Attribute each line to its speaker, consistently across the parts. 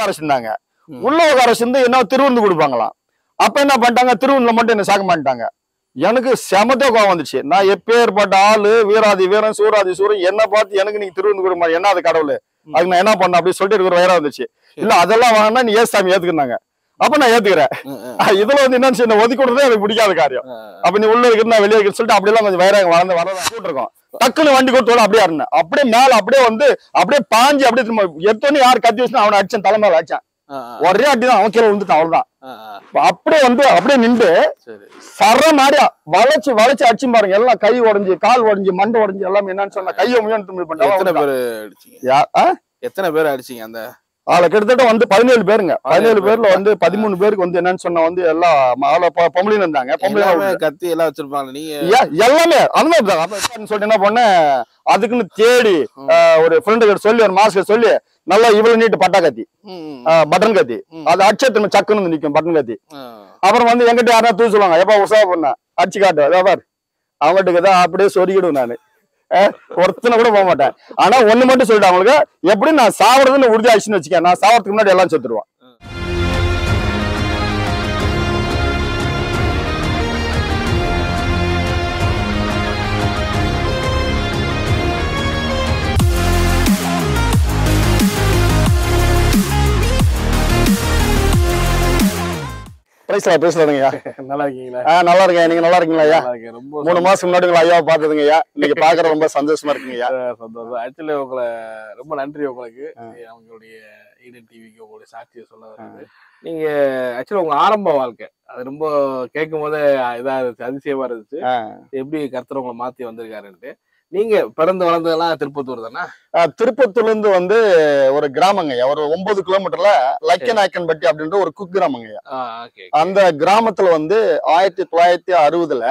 Speaker 1: உட்கார வச்சிருந்தாங்க
Speaker 2: ம்.
Speaker 1: உள்ள உட்கார வச்சிருந்து என்ன திருவிருந்து கொடுப்பாங்களாம் அப்ப என்ன பண்ணிட்டாங்க திருவிருந்துல மட்டும் என்ன சாக்க மாட்டாங்க எனக்கு செமத்தே கோவம் வந்துச்சு நான் எப்பேற்பட்ட ஆளு வீராதி வீரன் சூராதி சூரன் என்ன பார்த்து எனக்கு நீங்க திருவிருந்து கொடுக்க மாதிரி என்ன அது கடவுள் அதுக்கு நான் என்ன பண்ண அப்படி சொல்லிட்டு இருக்கிற வயிறா வந்துச்சு இல்ல அதெல்லாம் வாங்கினா நீ ஏசு சாமி ஏத்துக்கினாங்க அப்ப நான் ஏத்துக்கிறேன்
Speaker 2: ம், ம்.
Speaker 1: ஆஹ் இதுல வந்து என்னன்னு சொல்லி ஒதுக்கி கொடுத்ததே எனக்கு பிடிக்காத காரியம்
Speaker 2: ஆ,
Speaker 1: அப்ப நீ உள்ள இருக்கிற நான் வெளியே இருக்கிறேன்னு சொல்லிட்டு அப்படியெல்லாம் கொஞ்சம் வயிறாங்க வளர்ந்து வளர்ந்து இருக்கோம் டக்குன்னு வண்டி கொடுத்து அப்படியே இருந்தேன் அப்படியே மேல அப்படியே வந்து அப்படியே பாஞ்சு அப்படியே திரும்ப எடுத்தோன்னு யார் கத்தி வச்சுனா அவனை அடிச்சேன் தலைமையில அடிச்சேன்
Speaker 2: ஆ, ஆ,
Speaker 1: ஒரே அடி தான் அவன் கீழே விழுந்துட்டான் அவ்வளவுதான்
Speaker 2: ஆ, ஆ.
Speaker 1: அப்ப அப்படியே வந்து அப்படியே நின்று
Speaker 2: சரி
Speaker 1: சர மாதிரியா வளைச்சு வளைச்சு அடிச்சு பாருங்க எல்லாம் கை உடைஞ்சு கால் உடைஞ்சு மண்டை உடைஞ்சு எல்லாமே என்னன்னு சொன்னா கையை முயன்று
Speaker 2: எத்தனை
Speaker 1: பண்ண
Speaker 2: பேர் அடிச்சீங்க எத்தனை பேர் அடிச்சீங்க அந்த
Speaker 1: அதுல கிட்டத்தட்ட வந்து பதினேழு பேருங்க பதினேழு பேர்ல வந்து பதிமூணு பேருக்கு வந்து என்னன்னு சொன்னா வந்து எல்லாம் அதுல பொ- பொம்பளைங்க இருந்தாங்க பொம்பளை
Speaker 2: எல்லாமே கத்தி எல்லாம் வச்சிருப்பாங்க நீங்க
Speaker 1: ஏ- எல்லாமே அந்த மாதிரி தான். அப்ப என்னன்னு சொல்லிட்டு என்ன பண்ணேன் அதுக்குன்னு தேடி
Speaker 2: ம்.
Speaker 1: ஆஹ், ஒரு ஃப்ரெண்டு கிட்ட சொல்லி ஒரு மாஸ்டர் சொல்லி நல்லா இவ்வளவு நீட்டு பட்டா கத்தி
Speaker 2: ம், ம்,
Speaker 1: ஆஹ், பட்டன் கத்தி
Speaker 2: ம்.
Speaker 1: அது அடிச்சா திரும்ப சக்குன்னு வந்து நிக்கும் பட்டன் கத்தி
Speaker 2: ஆ.
Speaker 1: அப்புறம் வந்து எங்கிட்ட யாரா தூ சொல்லுவாங்க எப்ப உற்சாக பண்ண அடிச்சு காட்டு அதோ பார் அவங்ககிட்ட தான் அப்படியே சொருகிடுவேன் நானு அஹ், ஒருத்தனை கூட போக மாட்டேன் ஆனா ஒண்ணு மட்டும் சொல்லிட்டு அவங்களுக்கு எப்படி நான் சாவறதுன்னு உறுதி ஆயிடுச்சுன்னு வச்சுக்கேன் நான் சாவறதுக்கு முன்னாடி எல்லாம் செத்துருவேன் பேசல பேசலாதுங்கய்யா
Speaker 2: நல்லா இருக்கீங்களா
Speaker 1: ஆஹ் நல்லா இருக்கேன் நீங்க நல்லா இருக்கீங்களா ஐயா
Speaker 2: நல்லா இருக்கேன் ரொம்ப
Speaker 1: மூணு மாசம் முன்னாடி உங்களை ஐயாவை பார்த்ததுங்க ஐயா இன்னைக்கு பாக்குற ரொம்ப சந்தோஷமா இருக்குங்கய்யா
Speaker 2: சந்தோஷம், சந்தோஷம் ஆக்சுவலி உங்களை ரொம்ப நன்றி உங்களுக்கு
Speaker 1: ஆ.
Speaker 2: அவங்களுடைய ஈடன் டிவிக்கு உங்களுடைய சாட்சியை சொல்ல வருது நீங்க ஆக்சுவலி உங்க ஆரம்ப வாழ்க்கை அது ரொம்ப கேட்கும் போதே இதா இருந்துச்சு அதிசயமா இருந்துச்சு
Speaker 1: ஆஹ்
Speaker 2: எப்படி கர்த்தர் உங்களை மாத்தி வந்திருக்காருன்ட்டு நீங்க பிறந்து வளர்ந்ததெல்லாம் திருப்பத்தூர் தானே
Speaker 1: ஆஹ் திருப்பத்தூர்ல இருந்து வந்து ஒரு கிராமங்கய்யா ஒரு ஒன்பது கிலோமீட்டர்ல லக்கநாயக்கன்பட்டி அப்படின்ற ஒரு குக் கிராமங்கய்யா
Speaker 2: ஓகே
Speaker 1: அந்த கிராமத்துல வந்து ஆயிரத்தி தொள்ளாயிரத்தி அறுபதுல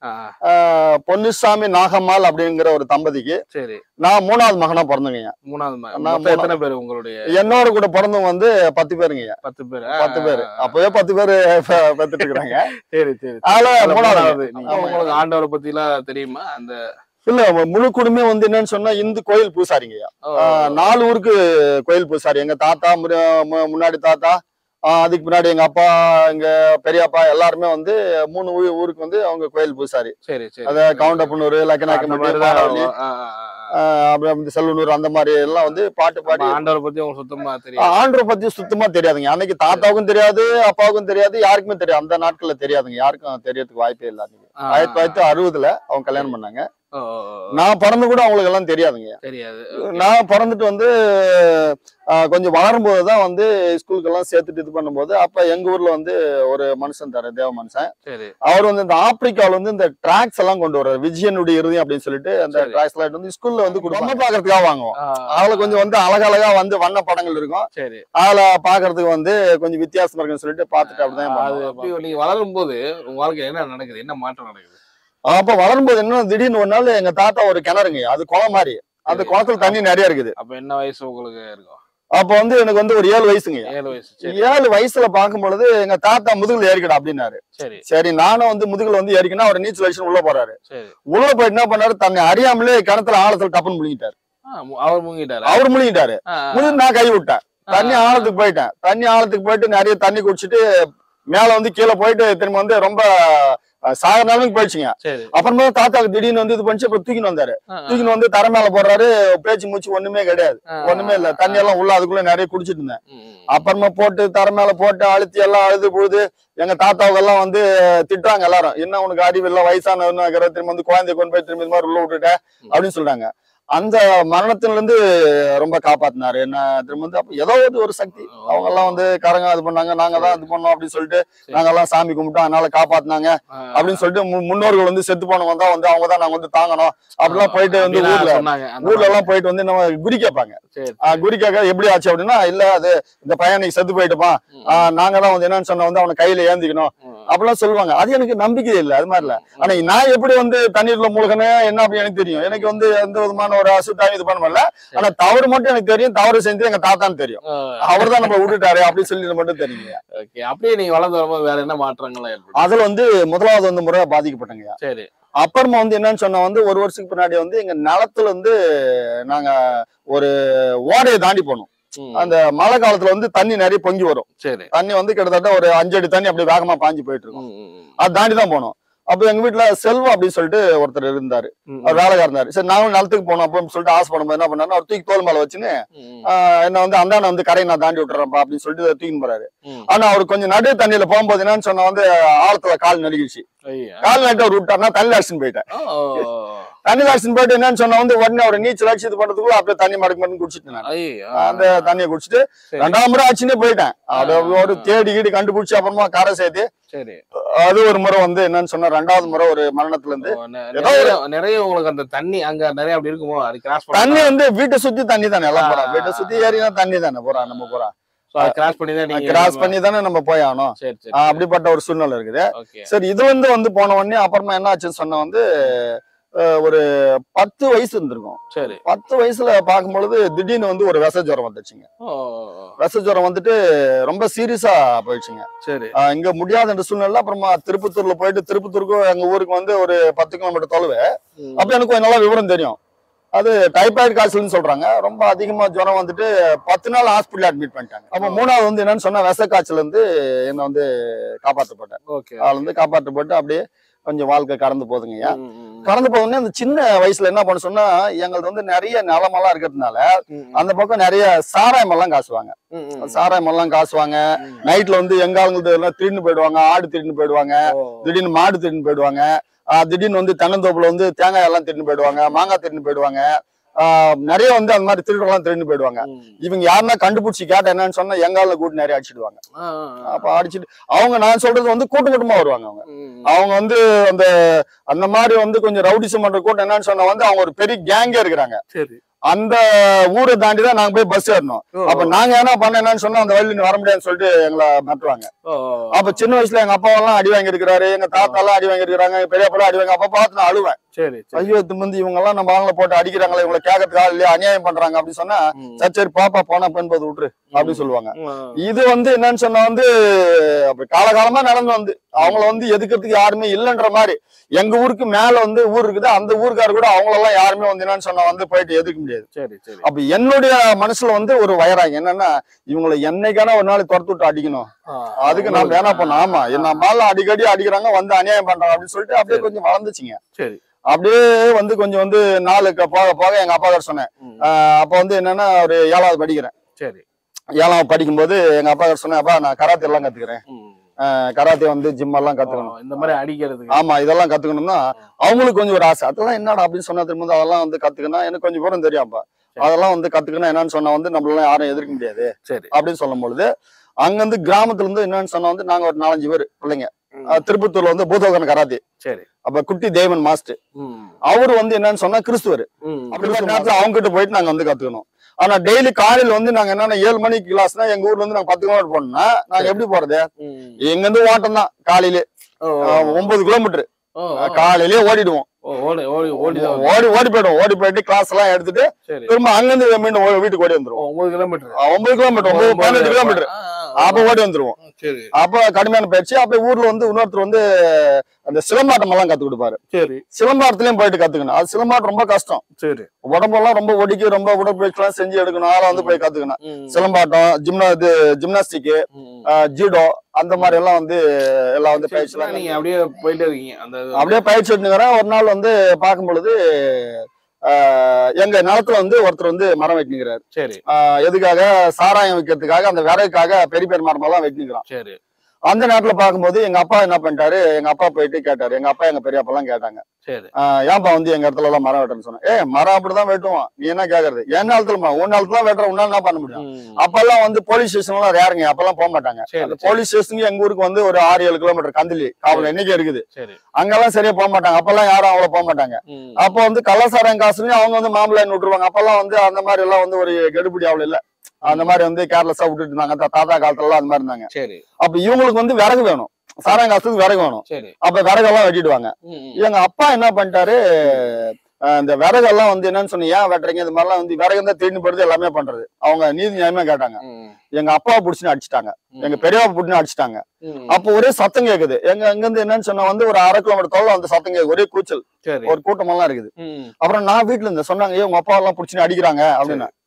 Speaker 1: ஆஹ் பொன்னுசாமி நாகம்மாள் அப்படிங்கிற ஒரு தம்பதிக்கு
Speaker 2: சரி
Speaker 1: நான் மூணாவது மகனா பிறந்தங்கய்யா
Speaker 2: மூணாவது ம-
Speaker 1: நான்
Speaker 2: மொத்தம்
Speaker 1: மூணா-
Speaker 2: எத்தனை பேர் உங்களுடைய
Speaker 1: என்னோட கூட பிறந்தவங்க வந்து பத்து பேருங்கய்யா
Speaker 2: பத்து பேர்
Speaker 1: பத்து பேரு அப்பவே பத்து பேரு பெ- பெத்துட்டு இருக்கிறாங்க
Speaker 2: சரி சரி
Speaker 1: அதுல
Speaker 2: அதுல
Speaker 1: மூணாவது
Speaker 2: மூணாவது நீங்க. உங்களுக்கு ஆண்டவரை பத்தி எல்லாம் தெரியுமா அந்த
Speaker 1: இல்ல முழு குடும்பமே வந்து என்னன்னு சொன்னா இந்து கோயில் பூசாரிங்கய்யா
Speaker 2: ஓ,
Speaker 1: ஆஹ் நாலு ஊருக்கு கோயில் பூசாரி எங்க தாத்தா முற- மு- முன்னாடி தாத்தா ஆஹ் அதுக்கு பின்னாடி எங்க அப்பா எங்க பெரியப்பா எல்லாருமே வந்து மூணு ஊ- ஊருக்கு வந்து அவங்க கோயில் பூசாரி
Speaker 2: சரி சரி
Speaker 1: அத கவுண்டப்பனூர்
Speaker 2: அந்த
Speaker 1: லக்கநாயக்கம்பட்டி
Speaker 2: மாதிரி தான்
Speaker 1: மாராவளி,
Speaker 2: ஆ, ஆ, ஆ.
Speaker 1: ஆஹ் அப்புறம் வந்து செல்வனூர் அந்த மாதிரி எல்லாம் வந்து பாட்டு பாடி
Speaker 2: நம்ம ஆண்டவரை பத்தி உங்களுக்கு சுத்தமா தெரியும்
Speaker 1: ஆண்டரை பத்தி சுத்தமா தெரியாதுங்க அன்னைக்கு தாத்தாவுக்கும் தெரியாது அப்பாவுக்கும் தெரியாது யாருக்குமே தெரியாது அந்த நாட்கள்ல தெரியாதுங்க யாருக்கும் தெரியறதுக்கு வாய்ப்பே இல்லை அன்னைக்கு
Speaker 2: ஆ,
Speaker 1: ஆயிரத்தி தொள்ளாயிரத்தி அறுபதுல அவங்க கல்யாணம் பண்ணாங்க
Speaker 2: ஓ, ஓ, ஓ.
Speaker 1: நான் பிறந்து கூட அவங்களுக்கு எல்லாம் தெரியாதுங்க
Speaker 2: தெரியாது
Speaker 1: நான் பிறந்துட்டு வந்து ஆஹ், கொஞ்சம் வளரும்போது தான் வந்து ஸ்கூலுக்கு எல்லாம் சேர்த்துட்டு இது பண்ணும்போது அப்ப எங்க ஊர்ல வந்து ஒரு மனுஷன் தர தேவ மனுஷன்
Speaker 2: சரி
Speaker 1: அவர் வந்து இந்த ஆப்பிரிக்காவுல வந்து இந்த டிராக்ஸ் எல்லாம் கொண்டு வர்றாரு விஜயனுடைய இறுதி அப்படின்னு சொல்லிட்டு அந்த
Speaker 2: சரி.
Speaker 1: டிராக்ஸ் எல்லாம் வந்து ஸ்கூல்ல வந்து பொம்மை பாக்குறதுக்காக வாங்குவோம்
Speaker 2: ஆ,
Speaker 1: அதுல கொஞ்சம் வந்து அழகழகா வந்து வண்ண படங்கள் இருக்கும்
Speaker 2: சரி
Speaker 1: அதுல பாக்குறதுக்கு வந்து கொஞ்சம் வித்தியாசமா இருக்குன்னு சொல்லிட்டு பார்த்துட்டு அப்படிதான்
Speaker 2: அது
Speaker 1: பண்ணுவோம்.
Speaker 2: அப்படி நீங்க வளரும் போது உங்க வாழ்க்கையில என்ன நடக்குது என்ன மாற்றம் நடக்குது
Speaker 1: அப்ப வளரும்போது என்ன திடீர்னு ஒரு நாள் எங்க தாத்தா ஒரு கிணறுங்க அது குளம் மாதிரி அந்த
Speaker 2: சரி.
Speaker 1: குளத்துல தண்ணி நிறைய இருக்குது
Speaker 2: அப்ப என்ன வயசு உங்களுக்கு இருக்கும்
Speaker 1: அப்ப வந்து எனக்கு வந்து ஒரு ஏழு வயசுங்க
Speaker 2: ஏழு வயசு சரி
Speaker 1: ஏழு வயசுல பார்க்கும் பொழுது எங்க தாத்தா முதுகுல ஏறிக்கடா அப்படின்னாரு
Speaker 2: சரி
Speaker 1: சரி நானும் வந்து முதுகுல வந்து ஏறிக்கணும் அவர் நீச்சல் அடிச்சு உள்ள போறாரு
Speaker 2: சரி
Speaker 1: உள்ள போயிட்டு என்ன பண்ணாரு தன்னை அறியாமலே கிணத்துல ஆழத்துல டப்புன்னு முழுங்கிட்டாரு
Speaker 2: ஆ, மு- அவர் முங்கிட்டாரு
Speaker 1: அவர் முழுங்கிட்டாரு
Speaker 2: ஆ, ஆ,
Speaker 1: முழுங்கி நான் கை விட்டேன் தண்ணி ஆழத்துக்கு போயிட்டேன் தண்ணி ஆழத்துக்கு போயிட்டு நிறைய தண்ணி குடிச்சிட்டு மேல வந்து கீழே போயிட்டு திரும்ப வந்து ரொம்ப அஹ், சாகர நிலைமைக்கு போயிடுச்சுங்க
Speaker 2: சரி
Speaker 1: அப்புறமா தாத்தாக்கு திடீர்னு வந்து இது பண்ணிச்சு அப்புறம் தூக்கின்னு வந்தாரு
Speaker 2: ஆ, ஆ,
Speaker 1: தூக்கின்னு வந்து தரை மேல போடுறாரு பேச்சு மூச்சு ஒண்ணுமே கிடையாது
Speaker 2: ஆ,
Speaker 1: ஒண்ணுமே இல்ல தண்ணி எல்லாம் உள்ள அதுக்குள்ள நிறைய குடிச்சிட்டு இருந்தேன்
Speaker 2: ம், ம்.
Speaker 1: அப்புறமா போட்டு தரை மேல போட்டு அழுத்தி எல்லாம் அழுது பொழுது எங்க தாத்தாவுக்கு எல்லாம் வந்து திட்டுறாங்க எல்லாரும் என்ன உனக்கு அறிவு இல்ல வயசானவன்னு திரும்ப வந்து குழந்தைய கொண்டு போய் திரும்ப இந்த மாதிரி உள்ள விட்டுட்ட அப்படின்னு சொல்றாங்க அந்த மரணத்துல இருந்து ரொம்ப காப்பாத்தினாரு என்ன திரும்ப வந்து அப்ப ஏதோ ஒரு ஒரு சக்தி அவங்க எல்லாம் வந்து கரங்க இது பண்ணாங்க நாங்க தான் இது பண்ணோம் அப்படின்னு சொல்லிட்டு நாங்க எல்லாம் சாமி கும்பிட்டோம் அதனால காப்பாத்தினாங்க
Speaker 2: ஆ,
Speaker 1: அப்படின்னு சொல்லிட்டு மு- முன்னோர்கள் வந்து செத்து போனவங்க தான் வந்து அவங்க தான் நாங்க வந்து தாங்கணும் அப்படிலாம் போயிட்டு வந்து
Speaker 2: அப்படிலாம்
Speaker 1: ஊர்ல
Speaker 2: சொன்னாங்க அந்த
Speaker 1: ஊர்ல எல்லாம் போயிட்டு வந்து நம்ம குரி கேட்பாங்க
Speaker 2: சரி
Speaker 1: ஆஹ் குரி கேட்க எப்படி ஆச்சு அப்படின்னா இல்ல அது இந்த பையன் இன்னைக்கு செத்து போயிட்டுப்பான்
Speaker 2: ம்,
Speaker 1: ஆஹ் நாங்க தான் வந்து என்னன்னு சொன்ன வந்து அவனை கையில ஏந்திக்கணும்
Speaker 2: ம்,
Speaker 1: அப்படிலாம் சொல்லுவாங்க அது எனக்கு நம்பிக்கை இல்லை அது மாதிரில ஆனா நான் எப்படி வந்து தண்ணீர்ல மூழ்கனேன் என்ன அப்படின்னு எனக்கு தெரியும் எனக்கு வந்து எந்த விதமான ஒரு அசுத்தாயும் இது பண்ண முடியல ஆனா தவறு மட்டும் எனக்கு தெரியும் தவறு செஞ்சது எங்க தாத்தான்னு தெரியும்
Speaker 2: ஆ,
Speaker 1: அவர் தான் நம்ம விட்டுட்டாரு அப்படின்னு சொல்லி மட்டும் தெரியுங்க
Speaker 2: ஓகே அப்படியே நீங்க வளர்ந்து வரும்போது வேற என்ன மாற்றங்கள்லாம் ஏற்படும்
Speaker 1: அதுல வந்து முதலாவது வந்து முறை பாதிக்கப்பட்டங்க
Speaker 2: சரி
Speaker 1: அப்புறமா வந்து என்னன்னு சொன்னா வந்து ஒரு வருஷத்துக்கு பின்னாடி வந்து எங்க நிலத்துல இருந்து நாங்க ஒரு ஓடையை தாண்டி போனோம்
Speaker 2: ம்.
Speaker 1: அந்த மழை காலத்துல வந்து தண்ணி நிறைய பொங்கி வரும்
Speaker 2: சரி
Speaker 1: தண்ணி வந்து கிட்டத்தட்ட ஒரு அஞ்சு அடி தண்ணி அப்படி வேகமா பாஞ்சு போயிட்டு இருக்கும்
Speaker 2: ம், ம், ம்.
Speaker 1: அது தாண்டி தான் போனோம் அப்ப எங்க வீட்டுல செல்வம் அப்படின்னு சொல்லிட்டு ஒருத்தர் இருந்தாரு
Speaker 2: ம்,
Speaker 1: அவர் வேலைக்காரர் இருந்தாரு சரி நானும் நிலத்துக்கு போனோம் அப்படின்னு சொல்லிட்டு ஆசை பண்ணும்போது என்ன பண்ணாரு அவர் தூக்கி தோல் மேல வச்சுன்னு
Speaker 2: ம்,
Speaker 1: ஆஹ் என்ன வந்து அந்தாண்ட வந்து கரையை நான் தாண்டி விட்டுறேன்ப்பா அப்படின்னு சொல்லிட்டு தூக்கின்னு போறாரு
Speaker 2: ம்.
Speaker 1: ஆனா அவர் கொஞ்சம் நடு தண்ணியில போகும்போது என்னன்னு சொன்னா வந்து ஆழத்துல கால் நடுக்கிடுச்சு
Speaker 2: ஐயா.
Speaker 1: கால் நட்டு அவர் விட்டாருன்னா தண்ணி அடிச்சுன்னு போயிட்டேன்
Speaker 2: ஓ.
Speaker 1: தண்ணி அடிச்சுன்னு போயிட்டு என்னன்னு சொன்னா வந்து உடனே ஒரு நீச்சல் அடிச்சு இது பண்றதுக்குள்ள அப்படியே தண்ணி மடக்கு மடக்கு குடிச்சிட்டு நான்
Speaker 2: ஐயா.
Speaker 1: அந்த தண்ணியை குடிச்சிட்டு
Speaker 2: சரி.
Speaker 1: ரெண்டாம் முறை ஆச்சுன்னே போயிட்டேன் அது ஒரு தேடி கீடி கண்டுபிடிச்சு அப்புறமா காரை சேர்த்து
Speaker 2: சரி
Speaker 1: அது ஒரு முறை வந்து என்னன்னு சொன்னா ரெண்டாவது முறை ஒரு மரணத்துல இருந்து
Speaker 2: ஓ, நெ-
Speaker 1: ஏதோ
Speaker 2: நிறைய நிறைய உங்களுக்கு அந்த தண்ணி அங்க நிறைய அப்படி இருக்குமோ அது கிராஸ்
Speaker 1: தண்ணி வந்து வீட்டை சுத்தி தண்ணி தானே எல்லாம் போறா
Speaker 2: ஆ.
Speaker 1: வீட்டை சுத்தி ஏறினா தண்ணி தானே போறா நம்ம போறா
Speaker 2: கிராஸ் பண்ணி தான் நீங்க
Speaker 1: கிராஸ் பண்ணி தானே நம்ம போய் ஆகணும்
Speaker 2: சரி சரி
Speaker 1: ஆஹ் அப்படிப்பட்ட ஒரு சூழ்நிலை இருக்குது
Speaker 2: ஓகே
Speaker 1: சரி இது வந்து வந்து போன உடனே அப்புறமா என்ன ஆச்சுன்னு சொன்ன வந்து அஹ், ஒரு பத்து வயசு இருந்திருக்கும்
Speaker 2: சரி
Speaker 1: பத்து வயசுல பார்க்கும் பொழுது திடீர்னு வந்து ஒரு விச ஜுரம் வந்துச்சுங்க
Speaker 2: ஓ
Speaker 1: விச ஜுரம் வந்துட்டு ரொம்ப சீரியஸா போயிடுச்சுங்க
Speaker 2: சரி
Speaker 1: ஆஹ் இங்க முடியாத என்ற சூழ்நிலை அப்புறமா திருப்பத்தூர்ல போயிட்டு திருப்பத்தூருக்கும் எங்க ஊருக்கு வந்து ஒரு பத்து கிலோமீட்டர் தொலைவு
Speaker 2: ம்.
Speaker 1: அப்ப எனக்கு கொஞ்சம் நல்லா விவரம் தெரியும் அது டைபாய்டு காய்ச்சல்னு சொல்றாங்க ரொம்ப அதிகமா ஜுரம் வந்துட்டு பத்து நாள் ஹாஸ்பிட்டல் அட்மிட் பண்ணிட்டாங்க அப்ப மூணாவது வந்து என்னன்னு சொன்னா விச காய்ச்சல் இருந்து என்ன வந்து காப்பாற்றப்பட்டேன்
Speaker 2: ஓகே
Speaker 1: அதுல இருந்து காப்பாற்றப்பட்டு அப்படியே கொஞ்சம் வாழ்க்கை கடந்து போகுதுங்கய்யா
Speaker 2: ம், ம், ம்.
Speaker 1: கடந்து போகுதுன்னு அந்த சின்ன வயசுல என்ன பண்ண சொன்னா எங்களுக்கு வந்து நிறைய நிலமெல்லாம் இருக்கிறதுனால
Speaker 2: ம்,
Speaker 1: அந்த பக்கம் நிறைய சாராயம் எல்லாம் காசுவாங்க
Speaker 2: ம், ம், ம்.
Speaker 1: சாராயம் எல்லாம் காசுவாங்க
Speaker 2: ம்.
Speaker 1: நைட்ல வந்து எங்க ஆளுங்களுக்கு எல்லாம் திருடின்னு போயிடுவாங்க ஆடு திருடின்னு போயிடுவாங்க
Speaker 2: ஓ.
Speaker 1: திடீர்னு மாடு திருடின்னு போயிடுவாங்க ஆஹ் திடீர்னு வந்து தென்னந்தோப்புல வந்து தேங்காய் எல்லாம் திருடின்னு போயிடுவாங்க மாங்காய் திருடின்னு போயிடுவாங்க ஆஹ் நிறைய வந்து அந்த மாதிரி திருடெல்லாம் திருடின்னு போயிடுவாங்க
Speaker 2: ம்.
Speaker 1: இவங்க யாருன்னா கண்டுபிடிச்சி கேட்ட என்னன்னு சொன்னா எங்கால கூட்டு நிறைய அடிச்சிடுவாங்க
Speaker 2: ஆ, ஆ, ஆ.
Speaker 1: அப்ப அடிச்சிட்டு அவங்க நான் சொல்றது வந்து கூட்டு கூட்டமா வருவாங்க அவங்க
Speaker 2: ம்,
Speaker 1: அவங்க வந்து அந்த அந்த மாதிரி வந்து கொஞ்சம் ரவுடிசம் பண்ற கூட்டம் என்னன்னு சொன்னா வந்து அவங்க ஒரு பெரிய கேங்கே இருக்கிறாங்க
Speaker 2: சரி
Speaker 1: அந்த ஊரை தாண்டி தான் நாங்க போய் பஸ் ஏறணும்
Speaker 2: ஓ,
Speaker 1: அப்ப நாங்க என்ன பண்ண என்னன்னு சொன்னா அந்த வழியில வர முடியாதுன்னு சொல்லிட்டு எங்களை மாட்டுவாங்க
Speaker 2: ஓ,
Speaker 1: அப்ப சின்ன வயசுல எங்க அப்பா எல்லாம் அடி வாங்கி இருக்கிறாரு எங்க தாத்தா எல்லாம் அடி வாங்கி இருக்கிறாங்க பெரியப்பா அடி வாங்க அப்ப பார்த்து நான் அழுவேன்
Speaker 2: சரி சரி
Speaker 1: ஐயோ திரும்பி இவங்க எல்லாம் நம்ம ஆளுங்களை போட்டு அடிக்கிறாங்களே இவங்களை கேட்கறதுக்கு ஆள் இல்லையா அநியாயம் பண்றாங்க அப்படின்னு சொன்னா
Speaker 2: ம்.
Speaker 1: சரி சரி பாப்பா போனா பெண்பது விட்டுரு அப்படின்னு சொல்லுவாங்க
Speaker 2: ம்.
Speaker 1: இது வந்து என்னன்னு சொன்னா வந்து அப்படி காலகாலமா நடந்து வந்து அவங்கள வந்து எதுக்கிறதுக்கு யாருமே இல்லைன்ற மாதிரி எங்க ஊருக்கு மேல வந்து ஊர் இருக்குது அந்த ஊருக்காரர் கூட அவங்களெல்லாம் யாருமே வந்து என்னன்னு சொன்னா வந்து போயிட்டு எதுக்க முடியாது
Speaker 2: சரி சரி
Speaker 1: அப்ப என்னுடைய மனசுல வந்து ஒரு வயராங்க என்னன்னா இவங்களை என்னைக்கான ஒரு நாள் துரத்து விட்டு அடிக்கணும்
Speaker 2: ஆ,
Speaker 1: அதுக்கு நான் வேணா பண்ண ஆமா என்ன மேல அடிக்கடி அடிக்கிறாங்க வந்து அநியாயம் பண்றாங்க அப்படின்னு சொல்லிட்டு அப்படியே
Speaker 2: சரி.
Speaker 1: கொஞ்சம் வளர்ந்துச்சுங்க
Speaker 2: சரி
Speaker 1: அப்படியே வந்து கொஞ்சம் வந்து நாளுக்கு போக போக எங்க அப்பா கிட்ட சொன்னேன்
Speaker 2: ம்.
Speaker 1: ஆஹ் அப்ப வந்து என்னன்னா ஒரு ஏழாவது படிக்கிறேன்
Speaker 2: சரி
Speaker 1: ஏழாவது படிக்கும்போது எங்க அப்பா கிட்ட சொன்னேன் அப்பா நான் கராத்தே எல்லாம் கத்துக்கிறேன்
Speaker 2: ம்.
Speaker 1: ஆஹ் கராத்தே வந்து ஜிம் எல்லாம்
Speaker 2: ஓ,
Speaker 1: கத்துக்கணும்
Speaker 2: இந்த மாதிரி அடிக்கிறதுக்கு
Speaker 1: ஆமா இதெல்லாம் கத்துக்கணும்னா அவங்களுக்கு கொஞ்சம் ஒரு ஆசை அதெல்லாம் என்னடா அப்படின்னு சொன்னா திரும்ப வந்து அதெல்லாம் வந்து கத்துக்கணும் எனக்கு கொஞ்சம் விவரம் தெரியாம்பா
Speaker 2: சரி.
Speaker 1: அதெல்லாம் வந்து கத்துக்கணும் என்னன்னு சொன்னா வந்து நம்மளால யாரும் எதிர்க்க முடியாது
Speaker 2: சரி
Speaker 1: அப்படின்னு சொல்லும் பொழுது அங்க வந்து கிராமத்துல இருந்து என்னன்னு சொன்னா வந்து நாங்க ஒரு நாலஞ்சு பேர் பிள்ளைங்க
Speaker 2: ம்.
Speaker 1: ஆஹ் திருப்பத்தூர்ல வந்து பூதோகன் கராத்தே
Speaker 2: சரி
Speaker 1: அப்ப குட்டி தேவன் மாஸ்டர்
Speaker 2: ம்.
Speaker 1: அவரு வந்து என்னன்னு சொன்னா கிறிஸ்துவர்
Speaker 2: ம்.
Speaker 1: அப்படிப்பட்ட நேரத்துல அவங்க கிட்ட போயிட்டு நாங்க வந்து கத்துக்கணும் ஆனா டெய்லி காலையில வந்து நாங்க என்னன்னா ஏழு மணிக்கு கிளாஸ்னா எங்க ஊர்ல இருந்து நாங்க பத்து கிலோமீட்டர் போனோம்னா நாங்க எப்படி போறது
Speaker 2: ம்.
Speaker 1: எங்க இருந்து ஓட்டம் தான் காலையிலே
Speaker 2: ஓ,
Speaker 1: ஆஹ் ஒன்பது கிலோமீட்டர்
Speaker 2: ஓ, ஓ.
Speaker 1: காலையிலேயே ஓடிடுவோம்
Speaker 2: ஓ, ஓடி ஓடி ஓடி தான் வருது.
Speaker 1: ஓடி ஓடி போயிடுவோம் ஓடி போயிட்டு கிளாஸ் எல்லாம் எடுத்துட்டு
Speaker 2: சரி
Speaker 1: திரும்ப அங்கிருந்து மீண்டும் ஓ- வீட்டுக்கு ஓடி
Speaker 2: ஓ,
Speaker 1: வந்துருவோம்
Speaker 2: ஒன்பது கிலோமீட்டர்
Speaker 1: ஆஹ் ஒன்பது கிலோமீட்டர் ஒன்பது பதினெட்டு கிலோமீட்டர்
Speaker 2: ஆ, ஆ,
Speaker 1: அப்ப ஓடி வந்துருவோம்
Speaker 2: சரி
Speaker 1: அப்ப கடுமையான பயிற்சி அப்ப ஊர்ல வந்து இன்னொருத்தர் வந்து அந்த சிலம்பாட்டம் எல்லாம் கத்து கொடுப்பாரு
Speaker 2: சரி
Speaker 1: சிலம்பாட்டத்திலயும் போயிட்டு கத்துக்கணும் அது சிலம்பாட்டம் ரொம்ப கஷ்டம்
Speaker 2: சரி
Speaker 1: உடம்பெல்லாம் ரொம்ப ஒடுக்கி ரொம்ப உடற்பயிற்சி எல்லாம் செஞ்சு எடுக்கணும் அதெல்லாம் வந்து போய் கத்துக்கணும்
Speaker 2: ம்.
Speaker 1: சிலம்பாட்டம் ஜிம்னா இது ஜிம்னாஸ்டிக்
Speaker 2: ம்.
Speaker 1: ஜூடோ அந்த மாதிரி எல்லாம் வந்து எல்லாம் வந்து
Speaker 2: சரி,
Speaker 1: பயிற்சி எல்லாம்
Speaker 2: நீங்க அப்படியே போயிட்டே இருக்கீங்க அந்த
Speaker 1: அப்படியே பயிற்சி எடுத்துக்கிறேன் ஒரு நாள் வந்து பார்க்கும் பொழுது ஆஹ், எங்க நிலத்துல வந்து ஒருத்தர் வந்து மரம் வெட்டினுக்கிறாரு
Speaker 2: சரி
Speaker 1: ஆஹ், எதுக்காக சாராயம் வைக்கிறதுக்காக அந்த விறகுக்காக பெரிய பெரிய மரம் எல்லாம் வெட்டினுக்கிறான்
Speaker 2: சரி
Speaker 1: அந்த நேரத்துல பார்க்கும்போது எங்க அப்பா என்ன பண்ணிட்டாரு எங்க அப்பா போயிட்டு கேட்டாரு எங்க அப்பா எங்க பெரியப்பா எல்லாம் கேட்டாங்க
Speaker 2: சரி
Speaker 1: ஆஹ், ஏன்பா வந்து எங்க இடத்துல எல்லாம் மரம் வெட்டணும்னு சொன்னேன் ஏ மரம் அப்படிதான் வெட்டுவான் நீ என்ன கேக்குறது என் நேரத்துல மரம் உன் நேரத்துல தான் வெட்டுற உன்னால என்ன பண்ண முடியும்
Speaker 2: ம்.
Speaker 1: அப்பெல்லாம் வந்து போலீஸ் ஸ்டேஷன் எல்லாம் ரேருங்க அப்பெல்லாம் போக மாட்டாங்க
Speaker 2: சரி,
Speaker 1: அந்த
Speaker 2: சரி.
Speaker 1: போலீஸ் ஸ்டேஷனுக்கு எங்க ஊருக்கு வந்து ஒரு ஆறு ஏழு கிலோமீட்டர் கந்தலி காவல் எண்ணிக்கை இருக்குது
Speaker 2: சரி
Speaker 1: அங்கெல்லாம் சரியா போக மாட்டாங்க அப்பெல்லாம் யாரும் அவ்வளவு போக மாட்டாங்க
Speaker 2: ம்.
Speaker 1: அப்போ வந்து கள்ளசாரம் காசுலயும் அவங்க வந்து மாம்பழம் விட்டுருவாங்க அப்பெல்லாம் வந்து அந்த மாதிரி எல்லாம் வந்து ஒரு கெடுபிடி அவ்வளவு இல்ல அந்த மாதிரி வந்து கேர்லெஸ்ஸா விட்டுட்டு இருந்தாங்க தா- தாத்தா காலத்துல எல்லாம் அந்த மாதிரி இருந்தாங்க
Speaker 2: சரி
Speaker 1: அப்ப இவங்களுக்கு வந்து விறகு வேணும் சாராயம் காசுக்கு விறகு வேணும்
Speaker 2: சரி
Speaker 1: அப்ப விறகெல்லாம் வெட்டிடுவாங்க
Speaker 2: ம், ம்.
Speaker 1: எங்க அப்பா என்ன பண்ணிட்டாரு அஹ் இந்த விறகெல்லாம் வந்து என்னன்னு சொன்னீங்க ஏன் வெட்டுறீங்க இந்த மாதிரிலாம் வந்து விறகு தான் திரும்பி போடுறது எல்லாமே பண்றது அவங்க நீதி நியாயமா கேட்டாங்க
Speaker 2: ம்.
Speaker 1: எங்க அப்பாவை புடிச்சுன்னு அடிச்சிட்டாங்க எங்க பெரியப்பா புடிச்சுன்னு அடிச்சிட்டாங்க
Speaker 2: ம்.
Speaker 1: அப்போ ஒரே சத்தம் கேக்குது எங்க அங்க இருந்து என்னன்னு சொன்னா வந்து ஒரு அரை கிலோமீட்டர் தொலைல அந்த சத்தம் கேக்குது ஒரே கூச்சல்
Speaker 2: சரி
Speaker 1: ஒரு கூட்டமெல்லாம் இருக்குது
Speaker 2: ம்.
Speaker 1: அப்புறம் நான் வீட்டுல இருந்தேன் சொன்னாங்க ஏன் உங்க அப்பா எல்லாம் புடிச்சுன்னு அடிக்கிறாங்க அப்படின்னு